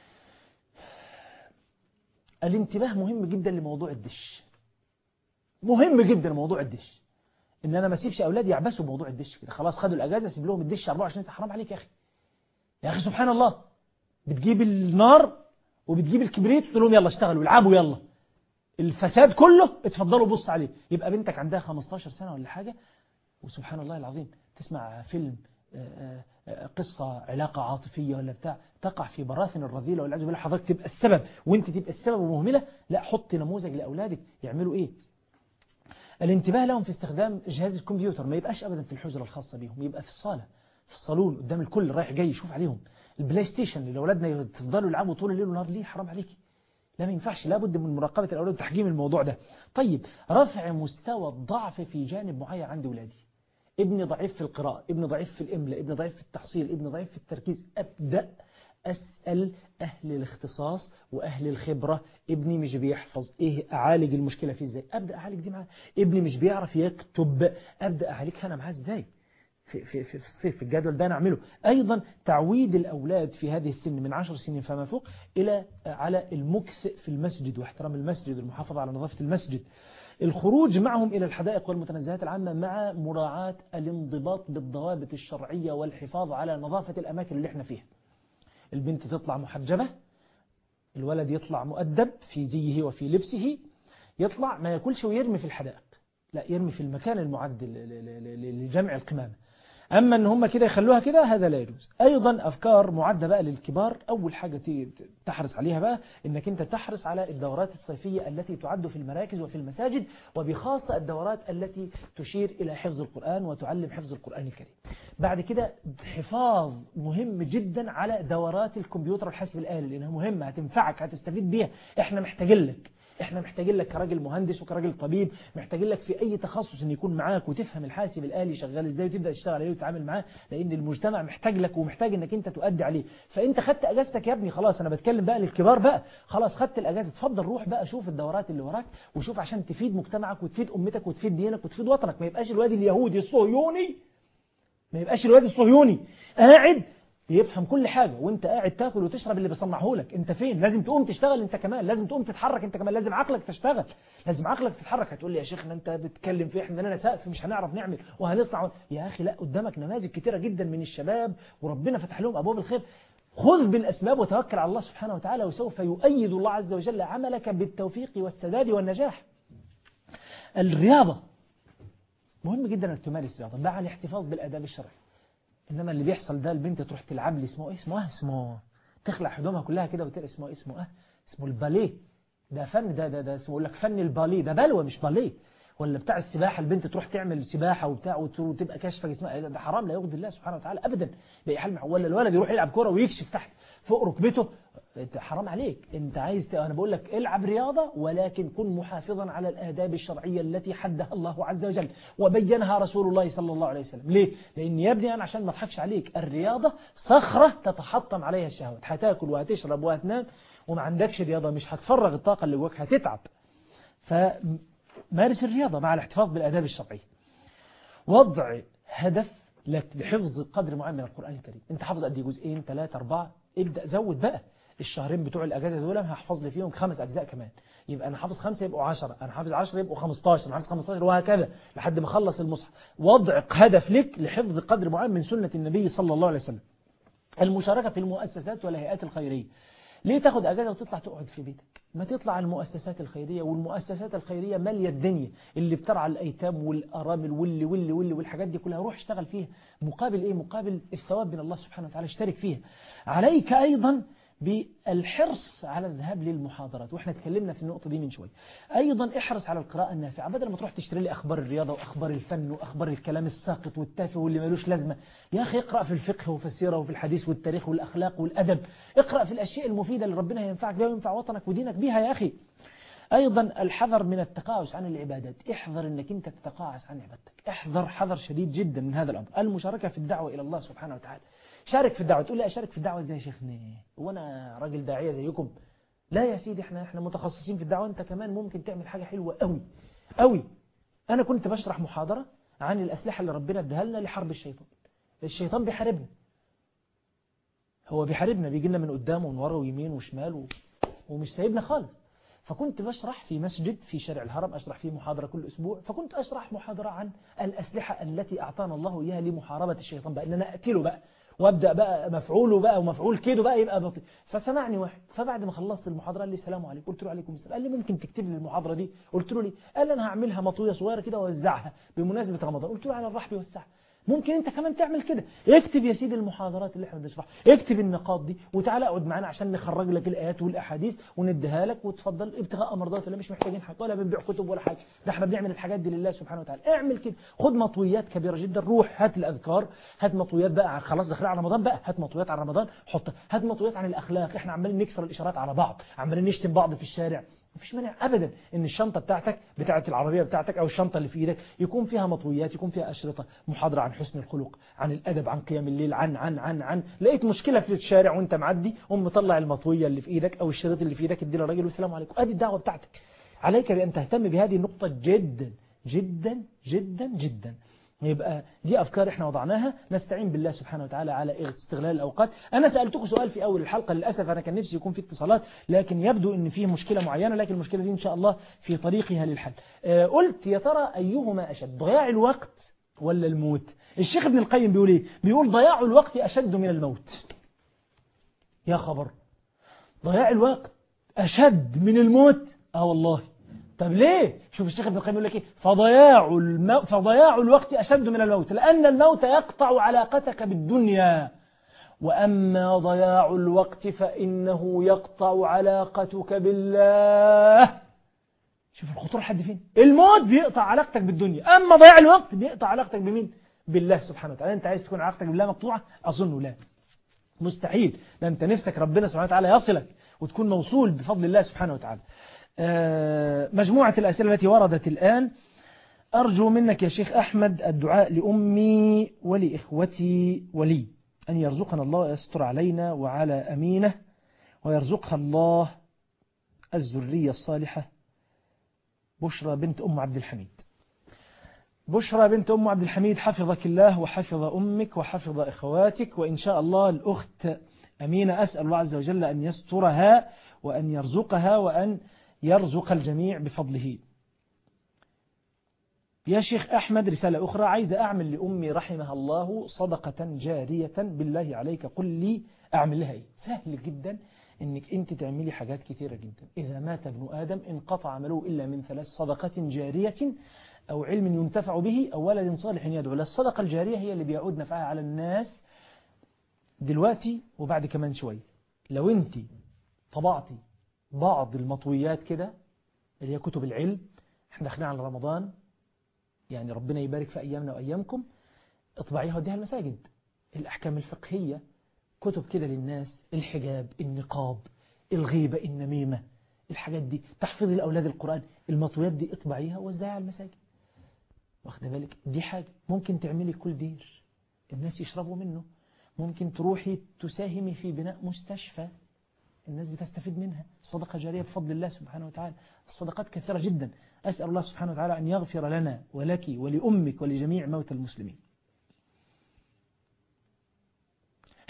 الانتباه مهم جدا لموضوع الدش مهم جدا موضوع الدش ان انا ما اسيبش اولادي يعبسوا بموضوع الدش كده خلاص خدوا الاجازه سيب لهم الدش 24 ساعه حرام عليك يا اخي يا اخي سبحان الله بتجيب النار وبتجيب الكبريت وتقول لهم يلا اشتغلوا العبوا يلا الفساد كله اتفضلوا بص عليه يبقى بنتك عندها 15 سنه ولا حاجه وسبحان الله العظيم تسمع فيلم آه، آه، قصة علاقة عاطفية ولا بتاع تقع في براثن الرذيلة والعياذ بالله حضرتك تبقى السبب وانت تبقى السبب ومهملة لا حط نموذج لأولادك يعملوا ايه الانتباه لهم في استخدام جهاز الكمبيوتر ما يبقاش ابدا في الحجرة الخاصة بيهم يبقى في الصالة في الصالون قدام الكل رايح جاي يشوف عليهم البلاي ستيشن اللي اولادنا يفضلوا يلعبوا طول الليل والنهار ليه حرام عليكي لا ما ينفعش لابد من مراقبة الأولاد وتحجيم الموضوع ده طيب رفع مستوى الضعف في جانب معين عند أولادي ابني ضعيف في القراءة ابني ضعيف في الإملاء ابني ضعيف في التحصيل ابني ضعيف في التركيز أبدأ أسأل أهل الاختصاص وأهل الخبرة ابني مش بيحفظ إيه أعالج المشكلة فيه إزاي أبدأ أعالج دي معاه ابني مش بيعرف يكتب أبدأ أعالجها أنا معاه إزاي في, في, في الصيف في الجدول ده نعمله أيضا تعويد الأولاد في هذه السن من عشر سنين فما فوق إلى على المكث في المسجد واحترام المسجد والمحافظة على نظافة المسجد الخروج معهم إلى الحدائق والمتنزهات العامة مع مراعاة الانضباط بالضوابط الشرعية والحفاظ على نظافة الأماكن اللي احنا فيها البنت تطلع محجبة الولد يطلع مؤدب في زيه وفي لبسه يطلع ما ياكلش ويرمي في الحدائق لا يرمي في المكان المعد ل- ل- ل- لجمع القمامة أما أن هم كده يخلوها كده هذا لا يجوز أيضا أفكار معدة بقى للكبار أول حاجة ت- تحرص عليها بقى أنك أنت تحرص على الدورات الصيفية التي تعد في المراكز وفي المساجد وبخاصة الدورات التي تشير إلى حفظ القرآن وتعلم حفظ القرآن الكريم بعد كده حفاظ مهم جدا على دورات الكمبيوتر والحاسب الآلي لأنها مهمة هتنفعك هتستفيد بيها احنا محتاجين لك احنا محتاجين لك كراجل مهندس وكراجل طبيب محتاجين لك في اي تخصص ان يكون معاك وتفهم الحاسب الآلي شغال ازاي وتبدا تشتغل عليه وتتعامل معاه لان المجتمع محتاج لك ومحتاج انك انت تؤدي عليه فانت خدت اجازتك يا ابني خلاص انا بتكلم بقى للكبار بقى خلاص خدت الاجازه اتفضل روح بقى شوف الدورات اللي وراك وشوف عشان تفيد مجتمعك وتفيد امتك وتفيد دينك وتفيد وطنك ما يبقاش الواد اليهودي الصهيوني ما يبقاش الواد الصهيوني قاعد يفهم كل حاجة وانت قاعد تاكل وتشرب اللي بيصنعه لك انت فين لازم تقوم تشتغل انت كمان لازم تقوم تتحرك انت كمان لازم عقلك تشتغل لازم عقلك تتحرك هتقول لي يا شيخنا انت بتتكلم في احنا لنا سقف مش هنعرف نعمل وهنصنع يا اخي لا قدامك نماذج كتيرة جدا من الشباب وربنا فتح لهم ابواب الخير خذ بالاسباب وتوكل على الله سبحانه وتعالى وسوف يؤيد الله عز وجل عملك بالتوفيق والسداد والنجاح الرياضة مهم جدا انك تمارس رياضة مع الاحتفاظ بالاداب الشرعيه انما اللي بيحصل ده البنت تروح تلعب لي اسمه ايه اسمه اه اسمه تخلع هدومها كلها كده وتقول اسمه إيه؟ اسمه اه اسمه الباليه ده فن ده ده ده اسمه يقول لك فن الباليه ده بلوه مش باليه ولا بتاع السباحه البنت تروح تعمل سباحه وبتاع وت- وتبقى كاشفه جسمها ده حرام لا يرضي الله سبحانه وتعالى ابدا باي حال ولا الولد يروح يلعب كوره ويكشف تحت فوق ركبته انت حرام عليك انت عايز ت- انا بقول لك العب رياضه ولكن كن محافظا على الاداب الشرعيه التي حدها الله عز وجل وبينها رسول الله صلى الله عليه وسلم ليه لان يا ابني انا عشان ما اضحكش عليك الرياضه صخره تتحطم عليها الشهوات هتاكل وهتشرب وهتنام وما عندكش رياضه مش هتفرغ الطاقه اللي جواك هتتعب فمارس الرياضه مع الاحتفاظ بالاداب الشرعيه وضع هدف لك لحفظ قدر معين من القرآن الكريم انت حافظ قد ايه جزئين ثلاثة أربعة ابدأ زود بقى الشهرين بتوع الأجازة دول هحفظ لي فيهم خمس أجزاء كمان يبقى أنا حافظ خمسة يبقوا عشرة أنا حافظ عشرة يبقوا خمستاشر أنا حافظ خمستاشر وهكذا لحد ما أخلص المصحف وضع هدف لك لحفظ قدر معين من سنة النبي صلى الله عليه وسلم المشاركة في المؤسسات والهيئات الخيرية ليه تاخد أجازة وتطلع تقعد في بيتك ما تطلع المؤسسات الخيرية والمؤسسات الخيرية مالية الدنيا اللي بترعى الأيتام والأرامل واللي واللي واللي والحاجات دي كلها روح اشتغل فيها مقابل إيه مقابل الثواب من الله سبحانه وتعالى اشترك فيها عليك أيضا بالحرص على الذهاب للمحاضرات واحنا اتكلمنا في النقطة دي من شوي ايضا احرص على القراءة النافعة بدل ما تروح تشتري لي اخبار الرياضة واخبار الفن واخبار الكلام الساقط والتافه واللي ملوش لازمة يا اخي اقرأ في الفقه وفي السيرة وفي الحديث والتاريخ والاخلاق والادب اقرأ في الاشياء المفيدة اللي ربنا ينفعك بها وينفع وطنك ودينك بها يا اخي أيضا الحذر من التقاعس عن العبادات احذر أنك أنت تتقاعس عن عبادتك احذر حذر شديد جدا من هذا الأمر المشاركة في الدعوة إلى الله سبحانه وتعالى شارك في الدعوة تقول لي أشارك في الدعوة ازاي يا شيخنا وأنا راجل داعية زيكم لا يا سيدي احنا احنا متخصصين في الدعوة انت كمان ممكن تعمل حاجة حلوة قوي قوي أنا كنت بشرح محاضرة عن الأسلحة اللي ربنا اداها لنا لحرب الشيطان الشيطان بيحاربنا هو بيحاربنا بيجي لنا من قدام ومن ورا ويمين وشمال و... ومش سايبنا خالص فكنت بشرح في مسجد في شارع الهرم أشرح فيه محاضرة كل أسبوع فكنت أشرح محاضرة عن الأسلحة التي أعطانا الله إياها لمحاربة الشيطان بقى إن أنا أقتله بقى وابدا بقى مفعوله بقى ومفعول كده بقى يبقى بطيء فسمعني واحد فبعد ما خلصت المحاضره قال لي السلام عليكم قلت له عليكم السلام قال لي ممكن تكتب لي المحاضره دي قلت له ليه قال لي انا هعملها مطويه صغيره كده واوزعها بمناسبه رمضان قلت له على الرحب والسعه ممكن انت كمان تعمل كده اكتب يا سيدي المحاضرات اللي احنا بنشرحها اكتب النقاط دي وتعالى اقعد معانا عشان نخرج لك الايات والاحاديث ونديها لك وتفضل ابتغاء مرضات الله مش محتاجين حاجه ولا بنبيع كتب ولا حاجه ده احنا بنعمل الحاجات دي لله سبحانه وتعالى اعمل كده خد مطويات كبيره جدا روح هات الاذكار هات مطويات بقى خلاص داخلين على رمضان بقى هات مطويات على رمضان حط هات مطويات عن الاخلاق احنا عمالين نكسر الاشارات على بعض عمالين نشتم بعض في الشارع مفيش مانع ابدا ان الشنطه بتاعتك بتاعه العربيه بتاعتك او الشنطه اللي في ايدك يكون فيها مطويات يكون فيها اشرطه محاضره عن حسن الخلق عن الادب عن قيام الليل عن عن عن عن لقيت مشكله في الشارع وانت معدي قوم مطلع المطويه اللي في ايدك او الشريط اللي في ايدك ادي للراجل والسلام عليكم ادي الدعوه بتاعتك عليك بان تهتم بهذه النقطه جدا جدا جدا جدا يبقى دي أفكار احنا وضعناها نستعين بالله سبحانه وتعالى على استغلال الأوقات أنا سألتكم سؤال في أول الحلقة للأسف أنا كان نفسي يكون في اتصالات لكن يبدو أن فيه مشكلة معينة لكن المشكلة دي إن شاء الله في طريقها للحل أه قلت يا ترى أيهما أشد ضياع الوقت ولا الموت الشيخ ابن القيم بيقول إيه بيقول ضياع الوقت أشد من الموت يا خبر ضياع الوقت أشد من الموت آه والله طب ليه شوف الشيخ ابن القيم يقول لك ايه فضياع المو... فضياع الوقت اشد من الموت لان الموت يقطع علاقتك بالدنيا واما ضياع الوقت فانه يقطع علاقتك بالله شوف الخطوره حد فين الموت بيقطع علاقتك بالدنيا اما ضياع الوقت بيقطع علاقتك بمين بالله سبحانه وتعالى انت عايز تكون علاقتك بالله مقطوعه اظن لا مستحيل ده انت نفسك ربنا سبحانه وتعالى يصلك وتكون موصول بفضل الله سبحانه وتعالى مجموعة الأسئلة التي وردت الآن أرجو منك يا شيخ أحمد الدعاء لأمي ولإخوتي ولي أن يرزقنا الله ويستر علينا وعلى أمينه ويرزقها الله الذرية الصالحة بشرى بنت أم عبد الحميد بشرى بنت أم عبد الحميد حفظك الله وحفظ أمك وحفظ إخواتك وإن شاء الله الأخت أمينة أسأل الله عز وجل أن يسترها وأن يرزقها وأن يرزق الجميع بفضله يا شيخ أحمد رسالة أخرى عايز أعمل لأمي رحمها الله صدقة جارية بالله عليك قل لي أعمل لها إيه سهل جدا إنك أنت تعملي حاجات كثيرة جدا إذا مات ابن آدم انقطع عمله إلا من ثلاث صدقة جارية أو علم ينتفع به أو ولد صالح يدعو له الصدقة الجارية هي اللي بيعود نفعها على الناس دلوقتي وبعد كمان شوي لو أنت طبعتي بعض المطويات كده اللي هي كتب العلم احنا داخلين على رمضان يعني ربنا يبارك في أيامنا وأيامكم اطبعيها وديها المساجد الأحكام الفقهية كتب كده للناس الحجاب النقاب الغيبة النميمة الحاجات دي تحفظ الأولاد القرآن المطويات دي اطبعيها ووزعيها على المساجد واخد بالك دي حاجة ممكن تعملي كل دير الناس يشربوا منه ممكن تروحي تساهمي في بناء مستشفى الناس بتستفيد منها صدقة جارية بفضل الله سبحانه وتعالى الصدقات كثيرة جدا أسأل الله سبحانه وتعالى أن يغفر لنا ولك ولأمك ولجميع موتى المسلمين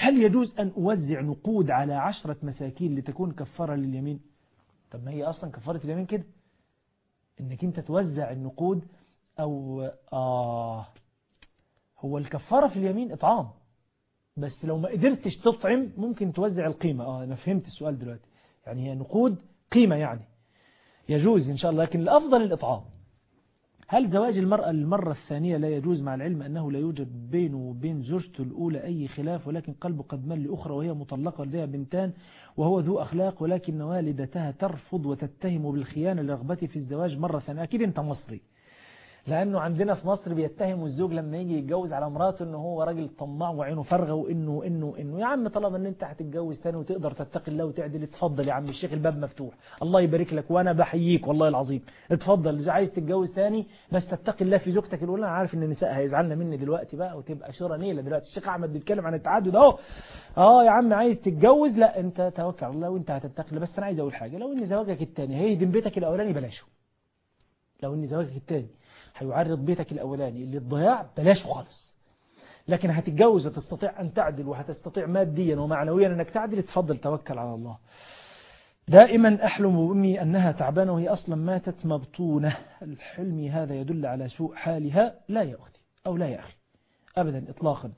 هل يجوز أن أوزع نقود على عشرة مساكين لتكون كفارة لليمين طب ما هي أصلا كفارة اليمين كده إنك أنت توزع النقود أو آه هو الكفارة في اليمين إطعام بس لو ما قدرتش تطعم ممكن توزع القيمة آه أنا فهمت السؤال دلوقتي يعني هي نقود قيمة يعني يجوز إن شاء الله لكن الأفضل الإطعام هل زواج المرأة المرة الثانية لا يجوز مع العلم أنه لا يوجد بينه وبين زوجته الأولى أي خلاف ولكن قلبه قد مل لأخرى وهي مطلقة لديها بنتان وهو ذو أخلاق ولكن والدتها ترفض وتتهم بالخيانة لرغبته في الزواج مرة ثانية أكيد أنت مصري لأنه عندنا في مصر بيتهموا الزوج لما يجي يتجوز على مراته إنه هو راجل طماع وعينه فارغة وإنه إنه إنه يا عم طالما إن أنت هتتجوز تاني وتقدر تتقي الله وتعدل اتفضل يا عم الشيخ الباب مفتوح الله يبارك لك وأنا بحييك والله العظيم اتفضل إذا عايز تتجوز تاني بس تتقي الله في زوجتك الأولى أنا عارف إن النساء هيزعلنا مني دلوقتي بقى وتبقى شورى نيلة دلوقتي الشيخ أحمد بيتكلم عن التعدد أهو اه يا عم عايز تتجوز لا أنت توكل على الله وأنت هتتقي الله بس أنا عايز أقول حاجة لو إن زواجك التاني هيهدم بيتك الأولاني بلاشه لو إن زواجك التاني هيعرض بيتك الأولاني للضياع بلاش خالص لكن هتتجوز وتستطيع أن تعدل وهتستطيع ماديا ومعنويا أنك تعدل تفضل توكل على الله دائما أحلم بأمي أنها تعبانة وهي أصلا ماتت مبطونة الحلم هذا يدل على سوء حالها لا يا أختي أو لا يا أخي أبدا إطلاقا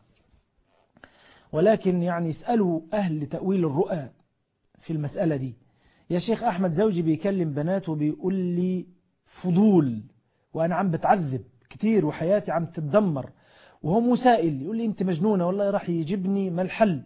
ولكن يعني اسألوا أهل تأويل الرؤى في المسألة دي يا شيخ أحمد زوجي بيكلم بنات وبيقول لي فضول وأنا عم بتعذب كتير وحياتي عم تتدمر وهو مسائل يقول لي أنت مجنونة والله راح يجيبني ما الحل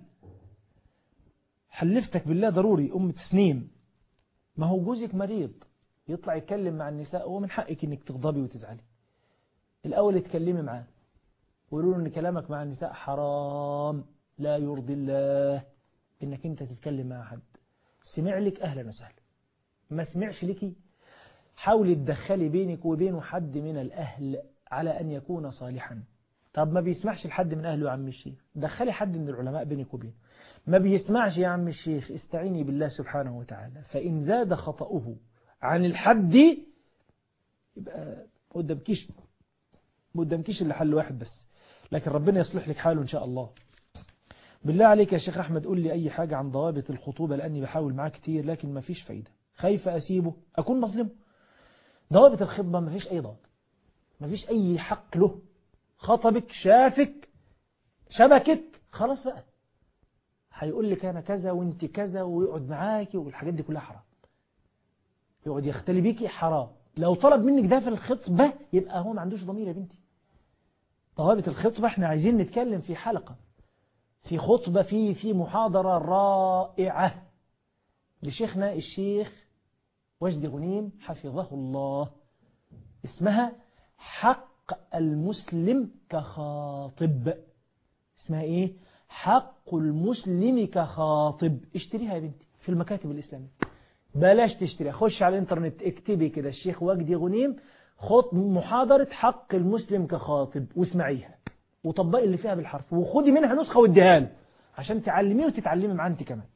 حلفتك بالله ضروري أم تسنيم ما هو جوزك مريض يطلع يتكلم مع النساء هو من حقك انك تغضبي وتزعلي الأول اتكلمي معاه وقولوا له ان كلامك مع النساء حرام لا يرضي الله انك انت تتكلم مع حد سمع لك أهلا وسهلا ما سمعش لك حاولي تدخلي بينك وبينه حد من الأهل على أن يكون صالحا طب ما بيسمعش لحد من أهله يا عم الشيخ دخلي حد من العلماء بينك وبينه ما بيسمعش يا عم الشيخ استعيني بالله سبحانه وتعالى فإن زاد خطأه عن الحد يبقى قدامكيش قدامكيش اللي حل واحد بس لكن ربنا يصلح لك حاله إن شاء الله بالله عليك يا شيخ أحمد قول لي أي حاجة عن ضوابط الخطوبة لأني بحاول معاه كتير لكن ما فيش فايدة خايف أسيبه أكون مظلمه ضوابط الخطبة ما فيش أي ضابط ما فيش أي حق له خطبك شافك شبكك خلاص بقى هيقول لك أنا كذا وانت كذا ويقعد معاكي والحاجات دي كلها حرام يقعد يختلي بيكي حرام لو طلب منك ده في الخطبة يبقى هو ما عندوش ضمير يا بنتي ضوابط الخطبة احنا عايزين نتكلم في حلقة في خطبة في في محاضرة رائعة لشيخنا الشيخ وجدي غنيم حفظه الله اسمها حق المسلم كخاطب اسمها ايه حق المسلم كخاطب اشتريها يا بنتي في المكاتب الإسلامية بلاش تشتريها خش على الانترنت اكتبي كده الشيخ وجدي غنيم خط محاضرة حق المسلم كخاطب واسمعيها وطبقي اللي فيها بالحرف وخدي منها نسخة واديها له عشان تعلميه وتتعلمي معاه انت كمان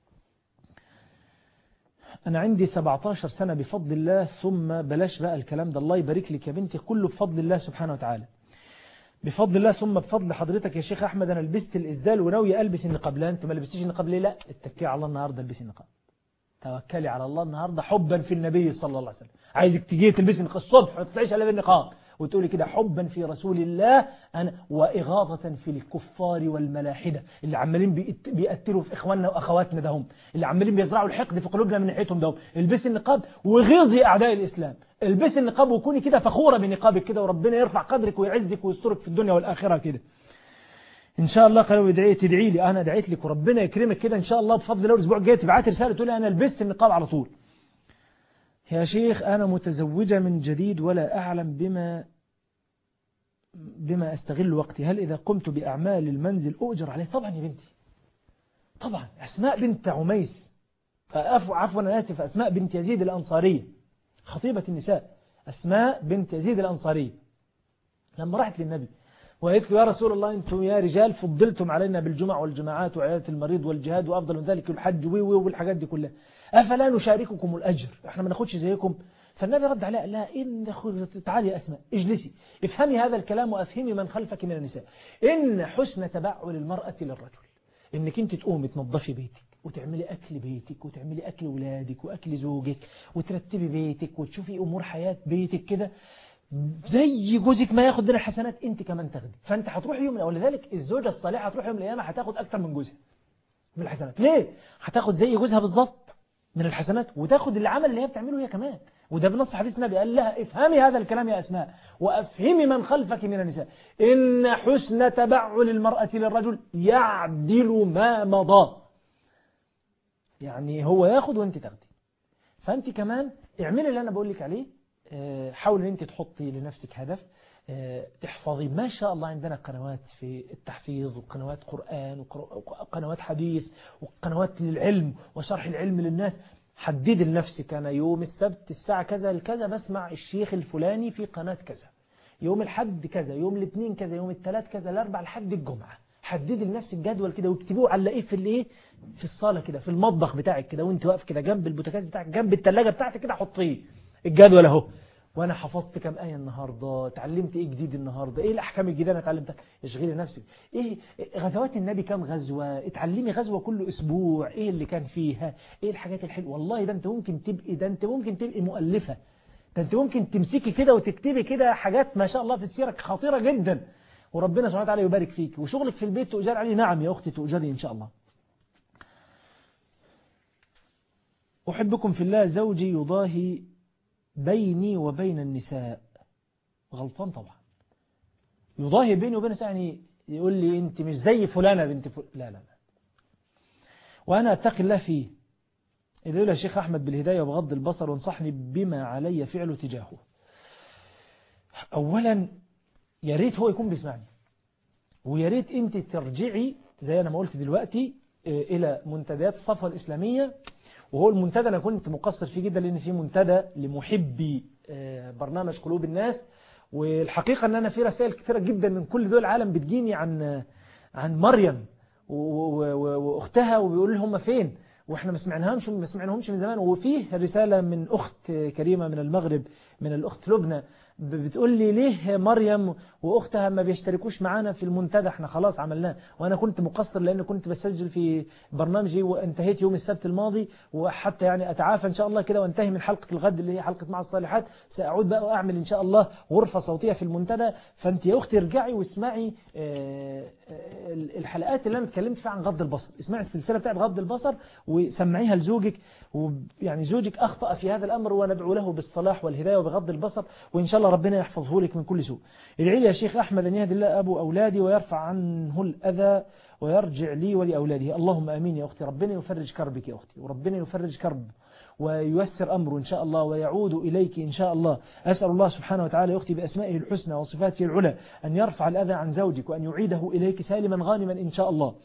أنا عندي 17 سنة بفضل الله ثم بلاش بقى الكلام ده الله يبارك لك يا بنتي كله بفضل الله سبحانه وتعالى بفضل الله ثم بفضل حضرتك يا شيخ أحمد أنا لبست الإسدال وناوي ألبس النقاب لا أنت ما لبستيش النقاب ليه لا اتكي على الله النهاردة البسي النقاب توكلي على الله النهاردة حبا في النبي صلى الله عليه وسلم عايزك تجي تلبسي النقاب الصبح وتطلعيش على بالنقاب وتقولي كده حبا في رسول الله أنا وإغاظة في الكفار والملاحدة اللي عمالين بيقتلوا في إخواننا وأخواتنا دهم اللي عمالين بيزرعوا الحقد في قلوبنا من ناحيتهم دهم البسي النقاب وغيظي أعداء الإسلام البسي النقاب وكوني كده فخورة بنقابك كده وربنا يرفع قدرك ويعزك ويسترك في الدنيا والآخرة كده إن شاء الله قالوا ادعي تدعي لي أنا دعيت لك وربنا يكرمك كده إن شاء الله بفضل الله الأسبوع الجاي تبعت رسالة تقول أنا لبست النقاب على طول يا شيخ أنا متزوجة من جديد ولا أعلم بما بما أستغل وقتي هل إذا قمت بأعمال المنزل أؤجر عليه طبعا يا بنتي طبعا أسماء بنت عميس عفوا عفوا أنا آسف أسماء بنت يزيد الأنصارية خطيبة النساء أسماء بنت يزيد الأنصارية لما راحت للنبي وقالت له يا رسول الله أنتم يا رجال فضلتم علينا بالجمع والجماعات وعيادة المريض والجهاد وأفضل من ذلك الحج وي وي والحاجات دي كلها أفلا نشارككم الأجر احنا ما ناخدش زيكم فالنبي رد عليها لا إن تعالي يا أسماء اجلسي افهمي هذا الكلام وأفهمي من خلفك من النساء إن حسن تبعل المرأة للرجل انك انت تقومي تنظفي بيتك وتعملي اكل بيتك وتعملي اكل ولادك واكل زوجك وترتبي بيتك وتشوفي امور حياة بيتك كده زي جوزك ما ياخد من الحسنات انت كمان تاخدي فانت هتروح يوم ولذلك الزوجة الصالحة هتروح يوم من الايام هتاخد اكتر من جوزها من الحسنات ليه هتاخد زي جوزها بالظبط من الحسنات وتاخد العمل اللي هي بتعمله هي كمان وده بنص حديث النبي قال لها افهمي هذا الكلام يا أسماء وأفهمي من خلفك من النساء إن حسن تبعل المرأة للرجل يعدل ما مضى يعني هو ياخد وانت تاخدي فانت كمان اعملي اللي انا بقول لك عليه حاولي ان انت تحطي لنفسك هدف تحفظي ما شاء الله عندنا قنوات في التحفيظ وقنوات قرآن وقنوات حديث وقنوات للعلم وشرح العلم للناس حدد لنفسك أنا يوم السبت الساعة كذا لكذا بسمع الشيخ الفلاني في قناة كذا يوم الحد كذا يوم الاثنين كذا يوم الثلاث كذا الاربع لحد الجمعة حدد لنفسك جدول كده واكتبوه علقيه في الايه في الصالة كده في المطبخ بتاعك كده وانت واقف كده جنب البوتاجاز بتاعك جنب الثلاجة بتاعتك كده حطيه الجدول اهو وانا حفظت كم آية النهاردة اتعلمت ايه جديد النهاردة ايه الاحكام الجديدة انا اتعلمتها اشغلي نفسك ايه غزوات النبي كم غزوة اتعلمي غزوة كل اسبوع ايه اللي كان فيها ايه الحاجات الحلوة والله ده انت ممكن تبقي ده انت ممكن تبقي مؤلفة ده انت ممكن تمسكي كده وتكتبي كده حاجات ما شاء الله في السيرة خطيرة جدا وربنا سبحانه وتعالى يبارك فيك وشغلك في البيت تؤجر عليه نعم يا اختي تؤجري ان شاء الله أحبكم في الله زوجي يضاهي بيني وبين النساء غلطان طبعا يضاهي بيني وبين النساء يعني يقول لي انت مش زي فلانة بنت فلانة لا لا لا وأنا أتقي الله فيه اللي يقول الشيخ أحمد بالهداية وبغض البصر وانصحني بما علي فعله تجاهه أولا يا ريت هو يكون بيسمعني ويا ريت انت ترجعي زي أنا ما قلت دلوقتي إلى منتديات الصفوة الإسلامية وهو المنتدى أنا كنت مقصر فيه جدا لأن في منتدى لمحبي برنامج قلوب الناس والحقيقة أن أنا في رسائل كثيرة جدا من كل دول العالم بتجيني عن عن مريم وأختها وبيقول لهم فين واحنا ما سمعناهمش ما سمعناهمش من زمان وفيه رسالة من أخت كريمة من المغرب من الأخت لبنى بتقول لي ليه مريم وأختها ما بيشتركوش معانا في المنتدى احنا خلاص عملناه وأنا كنت مقصر لأن كنت بسجل في برنامجي وانتهيت يوم السبت الماضي وحتى يعني أتعافى إن شاء الله كده وانتهي من حلقة الغد اللي هي حلقة مع الصالحات سأعود بقى وأعمل إن شاء الله غرفة صوتية في المنتدى فأنت يا أختي ارجعي واسمعي الحلقات اللي أنا اتكلمت فيها عن غض البصر اسمعي السلسلة بتاعت غض البصر وسمعيها لزوجك ويعني زوجك أخطأ في هذا الأمر وندعو له بالصلاح والهداية وبغض البصر وإن شاء الله ربنا يحفظه لك من كل سوء ادعي لي يا شيخ أحمد أن يهدي الله أبو أولادي ويرفع عنه الأذى ويرجع لي ولأولاده اللهم أمين يا أختي ربنا يفرج كربك يا أختي وربنا يفرج كرب وييسر أمره إن شاء الله ويعود إليك إن شاء الله أسأل الله سبحانه وتعالى يا أختي بأسمائه الحسنى وصفاته العلى أن يرفع الأذى عن زوجك وأن يعيده إليك سالما غانما إن شاء الله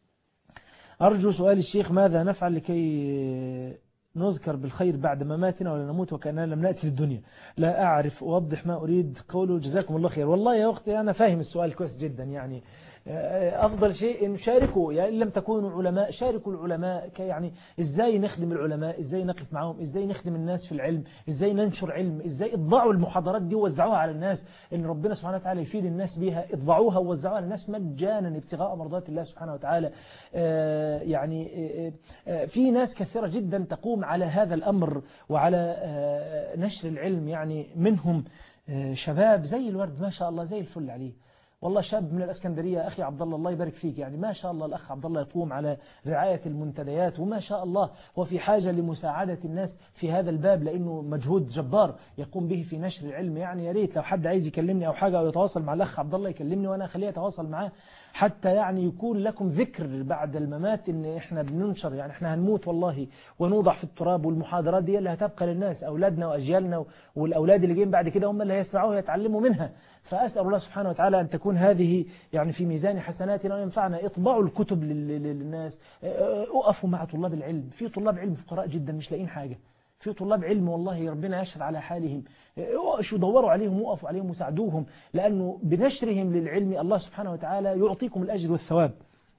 أرجو سؤال الشيخ ماذا نفعل لكي نذكر بالخير بعد مماتنا ولا نموت وكأننا لم نأتي للدنيا لا أعرف أوضح ما أريد قوله جزاكم الله خير والله يا أختي أنا فاهم السؤال كويس جدا يعني أفضل شيء إن شاركوا يعني إن لم تكونوا علماء شاركوا العلماء يعني إزاي نخدم العلماء إزاي نقف معهم إزاي نخدم الناس في العلم إزاي ننشر علم إزاي اطبعوا المحاضرات دي ووزعوها على الناس إن ربنا سبحانه وتعالى يفيد الناس بيها اطبعوها ووزعوها على الناس مجانا ابتغاء مرضات الله سبحانه وتعالى يعني في ناس كثيرة جدا تقوم على هذا الأمر وعلى نشر العلم يعني منهم شباب زي الورد ما شاء الله زي الفل عليه والله شاب من الاسكندريه اخي عبد الله الله يبارك فيك يعني ما شاء الله الاخ عبد الله يقوم على رعايه المنتديات وما شاء الله هو في حاجه لمساعده الناس في هذا الباب لانه مجهود جبار يقوم به في نشر العلم يعني يا ريت لو حد عايز يكلمني او حاجه او يتواصل مع الاخ عبد الله يكلمني وانا اخليه يتواصل معاه حتى يعني يكون لكم ذكر بعد الممات ان احنا بننشر يعني احنا هنموت والله ونوضع في التراب والمحاضرات دي اللي هتبقى للناس اولادنا واجيالنا والاولاد اللي جايين بعد كده هم اللي هيسمعوها ويتعلموا منها فأسأل الله سبحانه وتعالى أن تكون هذه يعني في ميزان حسناتنا وينفعنا اطبعوا الكتب للناس اقفوا مع طلاب العلم في طلاب علم فقراء جدا مش لاقيين حاجة في طلاب علم والله ربنا يشهد على حالهم شو دوروا عليهم وقفوا عليهم وساعدوهم لأنه بنشرهم للعلم الله سبحانه وتعالى يعطيكم الأجر والثواب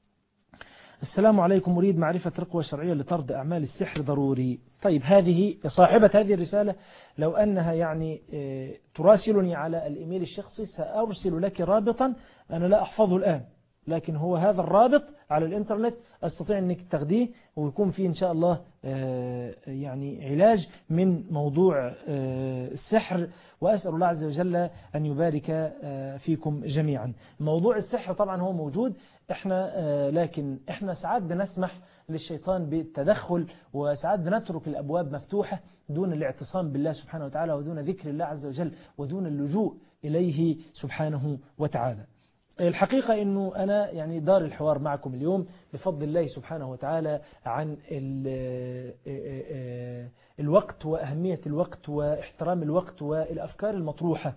السلام عليكم أريد معرفة رقوة شرعية لطرد أعمال السحر ضروري طيب هذه صاحبة هذه الرسالة لو أنها يعني تراسلني على الإيميل الشخصي سأرسل لك رابطا أنا لا أحفظه الآن لكن هو هذا الرابط على الانترنت استطيع انك تاخديه ويكون فيه ان شاء الله يعني علاج من موضوع السحر واسال الله عز وجل ان يبارك فيكم جميعا موضوع السحر طبعا هو موجود احنا لكن احنا ساعات بنسمح للشيطان بالتدخل وساعات بنترك الابواب مفتوحه دون الاعتصام بالله سبحانه وتعالى ودون ذكر الله عز وجل ودون اللجوء اليه سبحانه وتعالى الحقيقة أنه أنا يعني دار الحوار معكم اليوم بفضل الله سبحانه وتعالى عن الوقت وأهمية الوقت واحترام الوقت والأفكار المطروحة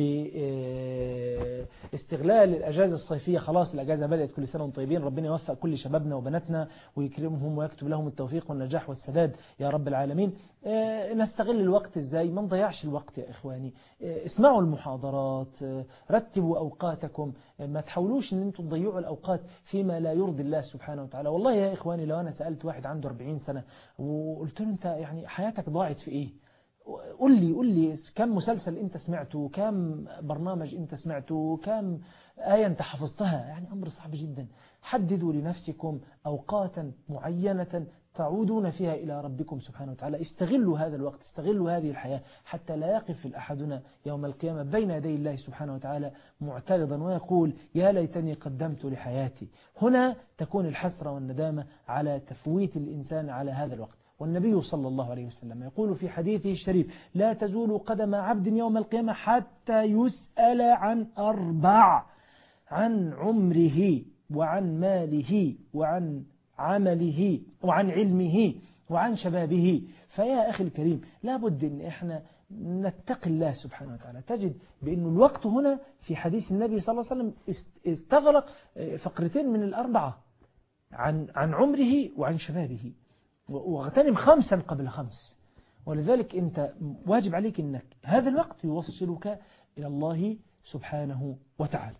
لاستغلال الأجازة الصيفية خلاص الأجازة بدأت كل سنة طيبين ربنا يوفق كل شبابنا وبناتنا ويكرمهم ويكتب لهم التوفيق والنجاح والسداد يا رب العالمين نستغل الوقت ازاي ما نضيعش الوقت يا إخواني اسمعوا المحاضرات رتبوا أوقاتكم ما تحاولوش ان انتم تضيعوا الأوقات فيما لا يرضي الله سبحانه وتعالى والله يا إخواني لو أنا سألت واحد عنده 40 سنة وقلت له أنت يعني حياتك ضاعت في إيه قل لي قل لي كم مسلسل أنت سمعته كم برنامج أنت سمعته كم آية أنت حفظتها يعني أمر صعب جدا حددوا لنفسكم أوقاتا معينة تعودون فيها إلى ربكم سبحانه وتعالى استغلوا هذا الوقت استغلوا هذه الحياة حتى لا يقف الأحدنا يوم القيامة بين يدي الله سبحانه وتعالى معترضا ويقول يا ليتني قدمت لحياتي هنا تكون الحسرة والندامة على تفويت الإنسان على هذا الوقت والنبي صلى الله عليه وسلم يقول في حديثه الشريف لا تزول قدم عبد يوم القيامة حتى يسأل عن أربع عن عمره وعن ماله وعن عمله وعن علمه وعن شبابه فيا أخي الكريم لابد أن إحنا نتقي الله سبحانه وتعالى تجد بأن الوقت هنا في حديث النبي صلى الله عليه وسلم استغرق فقرتين من الأربعة عن عن عمره وعن شبابه واغتنم خمسا قبل خمس ولذلك أنت واجب عليك أنك هذا الوقت يوصلك إلى الله سبحانه وتعالى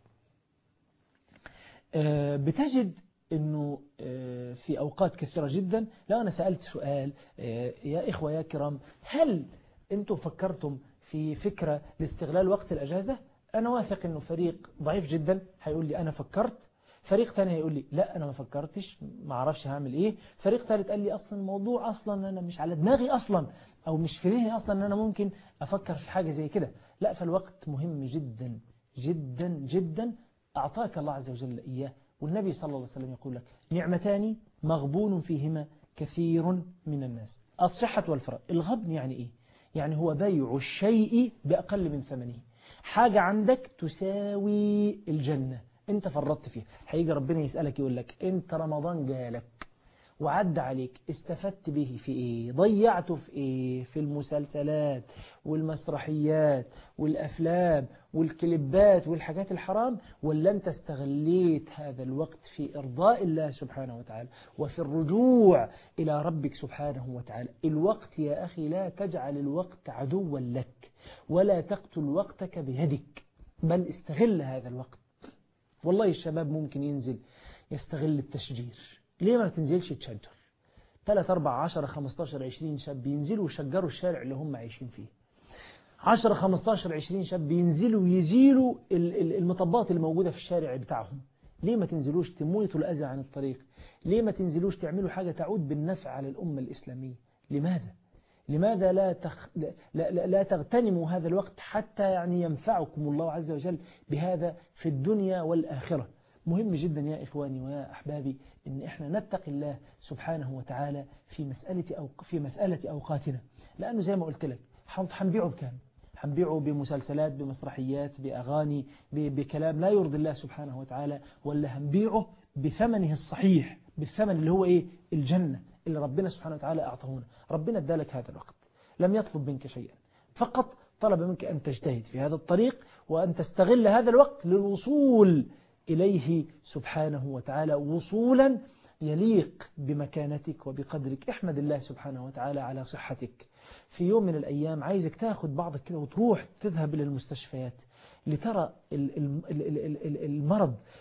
بتجد أنه في أوقات كثيرة جدا لو أنا سألت سؤال يا إخوة يا كرام هل أنتم فكرتم في فكرة لاستغلال وقت الأجازة أنا واثق أنه فريق ضعيف جدا هيقول لي أنا فكرت فريق تاني هيقول لي لا أنا ما فكرتش ما اعرفش هعمل إيه فريق ثالث قال لي أصلا الموضوع أصلا أنا مش على دماغي أصلا أو مش في ذهني أصلا أن أنا ممكن أفكر في حاجة زي كده لا فالوقت مهم جدا جدا جدا أعطاك الله عز وجل إياه والنبي صلى الله عليه وسلم يقول لك نعمتان مغبون فيهما كثير من الناس الصحة والفراغ الغبن يعني إيه يعني هو بيع الشيء بأقل من ثمنه حاجة عندك تساوي الجنة انت فرطت فيها هيجي ربنا يسألك يقول لك انت رمضان جالك وعد عليك استفدت به في ايه ضيعته في ايه في المسلسلات والمسرحيات والافلام والكليبات والحاجات الحرام ولا انت استغليت هذا الوقت في ارضاء الله سبحانه وتعالى وفي الرجوع الى ربك سبحانه وتعالى الوقت يا اخي لا تجعل الوقت عدوا لك ولا تقتل وقتك بيدك بل استغل هذا الوقت والله الشباب ممكن ينزل يستغل التشجير ليه ما تنزلش تشجر 3 4 10 15 20 شاب بينزلوا ويشجروا الشارع اللي هم عايشين فيه 10 15 20 شاب بينزلوا ويزيلوا المطبات اللي موجودة في الشارع بتاعهم ليه ما تنزلوش تموتوا الأذى عن الطريق ليه ما تنزلوش تعملوا حاجة تعود بالنفع على الأمة الإسلامية لماذا لماذا لا, تخ... لا, لا, لا تغتنموا هذا الوقت حتى يعني ينفعكم الله عز وجل بهذا في الدنيا والآخرة مهم جدا يا إخواني ويا أحبابي إن إحنا نتقي الله سبحانه وتعالى في مسألة, أو في مسألة أوقاتنا لأنه زي ما قلت لك هنبيعه بكام هنبيعه بمسلسلات بمسرحيات بأغاني بكلام لا يرضي الله سبحانه وتعالى ولا هنبيعه بثمنه الصحيح بالثمن اللي هو إيه الجنة اللي ربنا سبحانه وتعالى أعطاهونا ربنا ادالك هذا الوقت لم يطلب منك شيئا فقط طلب منك أن تجتهد في هذا الطريق وأن تستغل هذا الوقت للوصول إليه سبحانه وتعالى وصولا يليق بمكانتك وبقدرك احمد الله سبحانه وتعالى على صحتك في يوم من الأيام عايزك تاخد بعضك كده وتروح تذهب إلى المستشفيات لترى المرض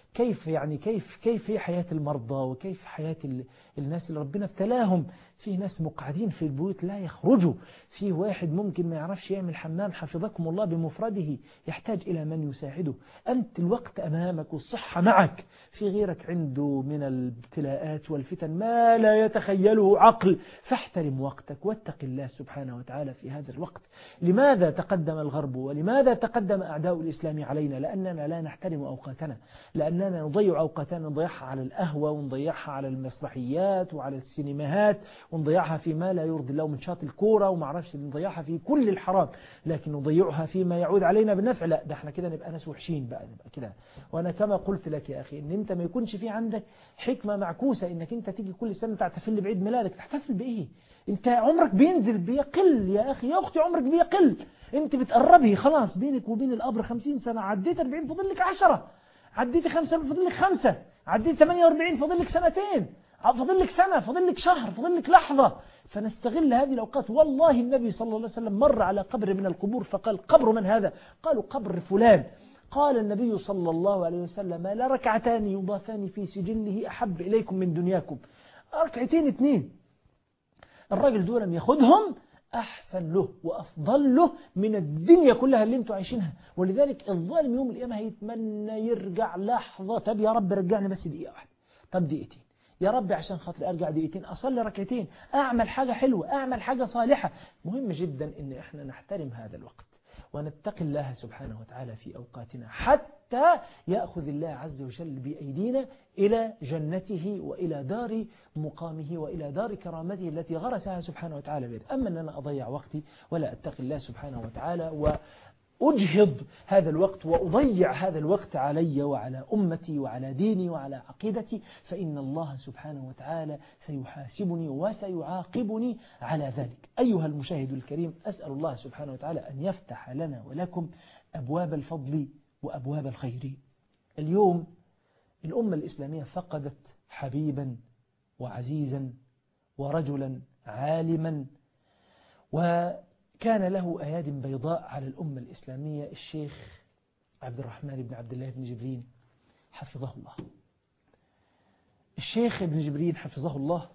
كيف يعني كيف كيف هي حياة المرضى وكيف حياة ال- الناس اللي ربنا ابتلاهم في ناس مقعدين في البيوت لا يخرجوا في واحد ممكن ما يعرفش يعمل حمام حفظكم الله بمفرده يحتاج إلى من يساعده أنت الوقت أمامك والصحة معك في غيرك عنده من الابتلاءات والفتن ما لا يتخيله عقل فاحترم وقتك واتق الله سبحانه وتعالى في هذا الوقت لماذا تقدم الغرب ولماذا تقدم أعداء الإسلام علينا لأننا لا نحترم أوقاتنا لأننا نضيع أوقاتنا نضيعها على القهوة ونضيعها على المسرحيات وعلى السينماهات ونضيعها في ما لا يرضي الله من شاط الكورة وما عرفش نضيعها في كل الحرام لكن نضيعها فيما يعود علينا بالنفع لا ده احنا كده نبقى ناس وحشين بقى نبقى كده وانا كما قلت لك يا اخي ان انت ما يكونش في عندك حكمة معكوسة انك انت تيجي كل سنة تحتفل بعيد ميلادك تحتفل بايه انت عمرك بينزل بيقل يا اخي يا اختي عمرك بيقل انت بتقربي خلاص بينك وبين القبر 50 سنة عديت 40 فاضل لك 10 عديت 5 فاضل لك 5 عديت 48 فاضل لك سنتين فاضل لك سنة فاضل لك شهر فاضل لك لحظة فنستغل هذه الأوقات والله النبي صلى الله عليه وسلم مر على قبر من القبور فقال قبر من هذا قالوا قبر فلان قال النبي صلى الله عليه وسلم لا ركعتان يضافان في سجله أحب إليكم من دنياكم ركعتين اثنين الراجل دول ياخدهم أحسن له وأفضل له من الدنيا كلها اللي انتوا عايشينها ولذلك الظالم يوم القيامة هيتمنى يرجع لحظة طب يا رب رجعني بس دقيقة واحدة طب دقيقتين يا رب عشان خاطر ارجع دقيقتين اصلي ركعتين اعمل حاجة حلوة اعمل حاجة صالحة مهم جدا ان احنا نحترم هذا الوقت ونتقي الله سبحانه وتعالى في أوقاتنا حتى يأخذ الله عز وجل بأيدينا إلى جنته وإلى دار مقامه وإلى دار كرامته التي غرسها سبحانه وتعالى بيد أما أن أنا أضيع وقتي ولا أتقي الله سبحانه وتعالى و أجهض هذا الوقت وأضيع هذا الوقت علي وعلى أمتي وعلى ديني وعلى عقيدتي فإن الله سبحانه وتعالى سيحاسبني وسيعاقبني على ذلك أيها المشاهد الكريم أسأل الله سبحانه وتعالى أن يفتح لنا ولكم أبواب الفضل وأبواب الخير اليوم الأمة الإسلامية فقدت حبيبا وعزيزا ورجلا عالما وكان له أياد بيضاء على الأمة الإسلامية الشيخ عبد الرحمن بن عبد الله بن جبرين حفظه الله الشيخ ابن جبرين حفظه الله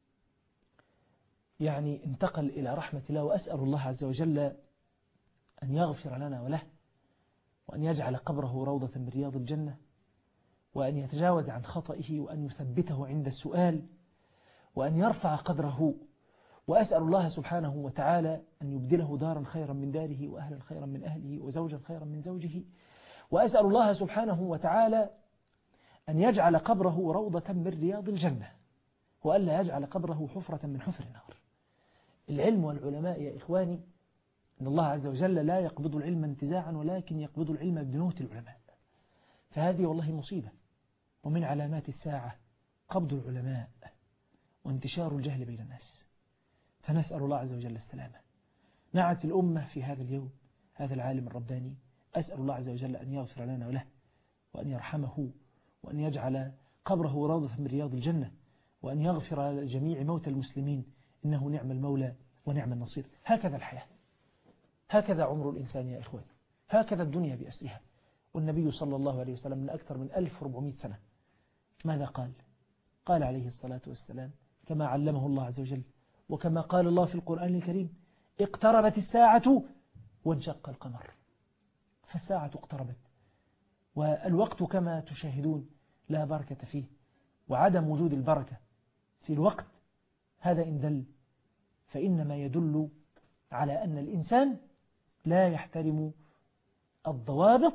يعني انتقل إلى رحمة الله وأسأل الله عز وجل أن يغفر لنا وله وأن يجعل قبره روضة من رياض الجنة وأن يتجاوز عن خطئه وأن يثبته عند السؤال وأن يرفع قدره وأسأل الله سبحانه وتعالى أن يبدله دارا خيرا من داره وأهلا خيرا من أهله وزوجا خيرا من زوجه وأسأل الله سبحانه وتعالى أن يجعل قبره روضة من رياض الجنة وألا يجعل قبره حفرة من حفر النار العلم والعلماء يا إخواني أن الله عز وجل لا يقبض العلم انتزاعا ولكن يقبض العلم بموت العلماء فهذه والله مصيبة ومن علامات الساعة قبض العلماء وانتشار الجهل بين الناس فنسأل الله عز وجل السلامة نعت الأمة في هذا اليوم هذا العالم الرباني أسأل الله عز وجل أن يغفر لنا وله وأن يرحمه وأن يجعل قبره روضة من رياض الجنة وأن يغفر لجميع موتى المسلمين إنه نعم المولى ونعم النصير هكذا الحياة هكذا عمر الإنسان يا إخواني هكذا الدنيا بأسرها والنبي صلى الله عليه وسلم من أكثر من 1400 سنة ماذا قال قال عليه الصلاة والسلام كما علمه الله عز وجل وكما قال الله في القرآن الكريم اقتربت الساعة وانشق القمر فالساعة اقتربت والوقت كما تشاهدون لا بركة فيه وعدم وجود البركة في الوقت هذا إن دل فإنما يدل على أن الإنسان لا يحترم الضوابط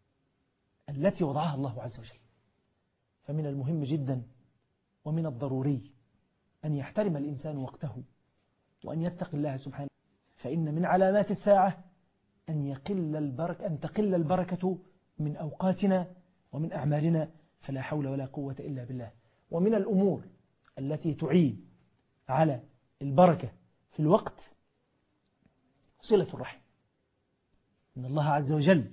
التي وضعها الله عز وجل فمن المهم جدا ومن الضروري أن يحترم الإنسان وقته وأن يتقي الله سبحانه فإن من علامات الساعة أن يقل البركة أن تقل البركة من أوقاتنا ومن أعمالنا فلا حول ولا قوة إلا بالله ومن الأمور التي تعين على البركة في الوقت صلة الرحم إن الله عز وجل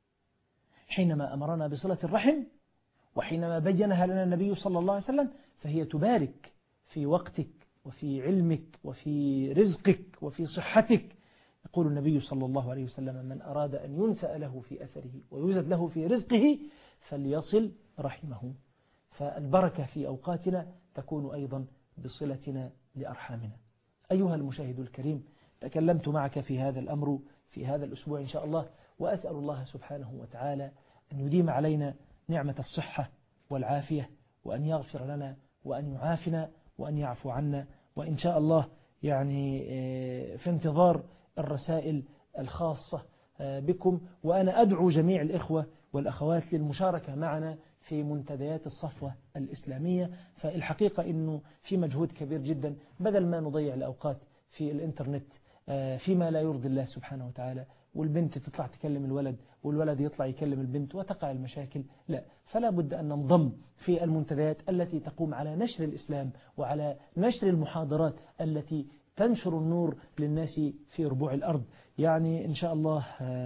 حينما أمرنا بصلة الرحم وحينما بينها لنا النبي صلى الله عليه وسلم فهي تبارك في وقتك وفي علمك وفي رزقك وفي صحتك يقول النبي صلى الله عليه وسلم من أراد أن ينسأ له في أثره ويوزد له في رزقه فليصل رحمه فالبركة في أوقاتنا تكون أيضا بصلتنا لأرحامنا أيها المشاهد الكريم تكلمت معك في هذا الأمر في هذا الأسبوع إن شاء الله وأسأل الله سبحانه وتعالى أن يديم علينا نعمة الصحة والعافية وأن يغفر لنا وأن يعافنا وأن يعفو عنا وإن شاء الله يعني في انتظار الرسائل الخاصة بكم وأنا أدعو جميع الإخوة والأخوات للمشاركة معنا في منتديات الصفوة الإسلامية فالحقيقة أنه في مجهود كبير جدا بدل ما نضيع الأوقات في الإنترنت فيما لا يرضي الله سبحانه وتعالى والبنت تطلع تكلم الولد والولد يطلع يكلم البنت وتقع المشاكل لا فلا بد أن ننضم في المنتديات التي تقوم على نشر الإسلام وعلى نشر المحاضرات التي تنشر النور للناس في ربوع الأرض يعني إن شاء الله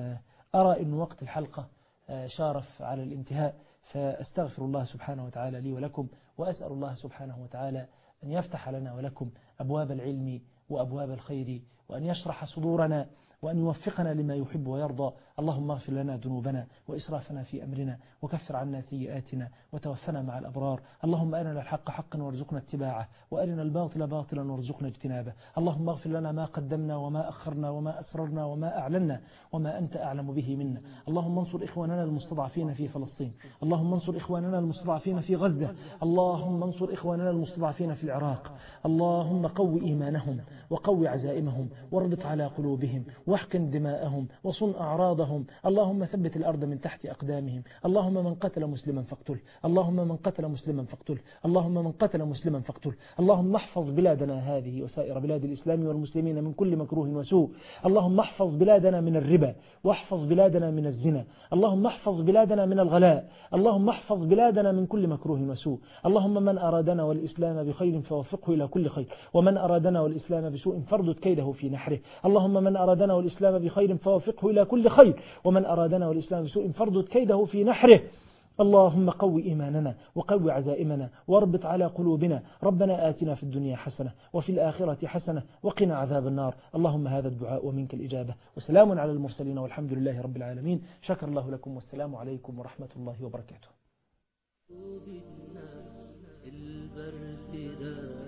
أرى أن وقت الحلقة شارف على الانتهاء فأستغفر الله سبحانه وتعالى لي ولكم وأسأل الله سبحانه وتعالى أن يفتح لنا ولكم أبواب العلم وأبواب الخير وأن يشرح صدورنا وأن يوفقنا لما يحب ويرضى اللهم اغفر لنا ذنوبنا وإسرافنا في أمرنا وكفر عنا سيئاتنا وتوفنا مع الأبرار اللهم أرنا الحق حقا وارزقنا اتباعه وأرنا الباطل باطلا وارزقنا اجتنابه اللهم اغفر لنا ما قدمنا وما أخرنا وما أسررنا وما أعلنا وما أنت أعلم به منا اللهم انصر إخواننا المستضعفين في فلسطين اللهم انصر إخواننا المستضعفين في غزة اللهم انصر إخواننا المستضعفين في العراق اللهم قو إيمانهم وقو عزائمهم واربط على قلوبهم واحقن دماءهم وصن أعراضهم اللهم ثبت الأرض من تحت أقدامهم اللهم من قتل مسلما فاقتله اللهم من قتل مسلما فاقتله اللهم من قتل مسلما فاقتله اللهم احفظ بلادنا هذه وسائر بلاد الإسلام والمسلمين من كل مكروه وسوء اللهم احفظ بلادنا من الربا واحفظ بلادنا من الزنا اللهم احفظ بلادنا من الغلاء اللهم احفظ بلادنا من كل مكروه وسوء اللهم من أرادنا والإسلام بخير فوفقه إلى كل خير ومن أرادنا والإسلام بسوء فردد كيده في نحره اللهم من أرادنا والإسلام بخير فوفقه إلى كل خير ومن أرادنا والإسلام بسوء فردد كيده في نحره اللهم قو إيماننا وقو عزائمنا واربط على قلوبنا ربنا آتنا في الدنيا حسنة وفي الآخرة حسنة وقنا عذاب النار اللهم هذا الدعاء ومنك الإجابة وسلام على المرسلين والحمد لله رب العالمين شكر الله لكم والسلام عليكم ورحمة الله وبركاته البرد ده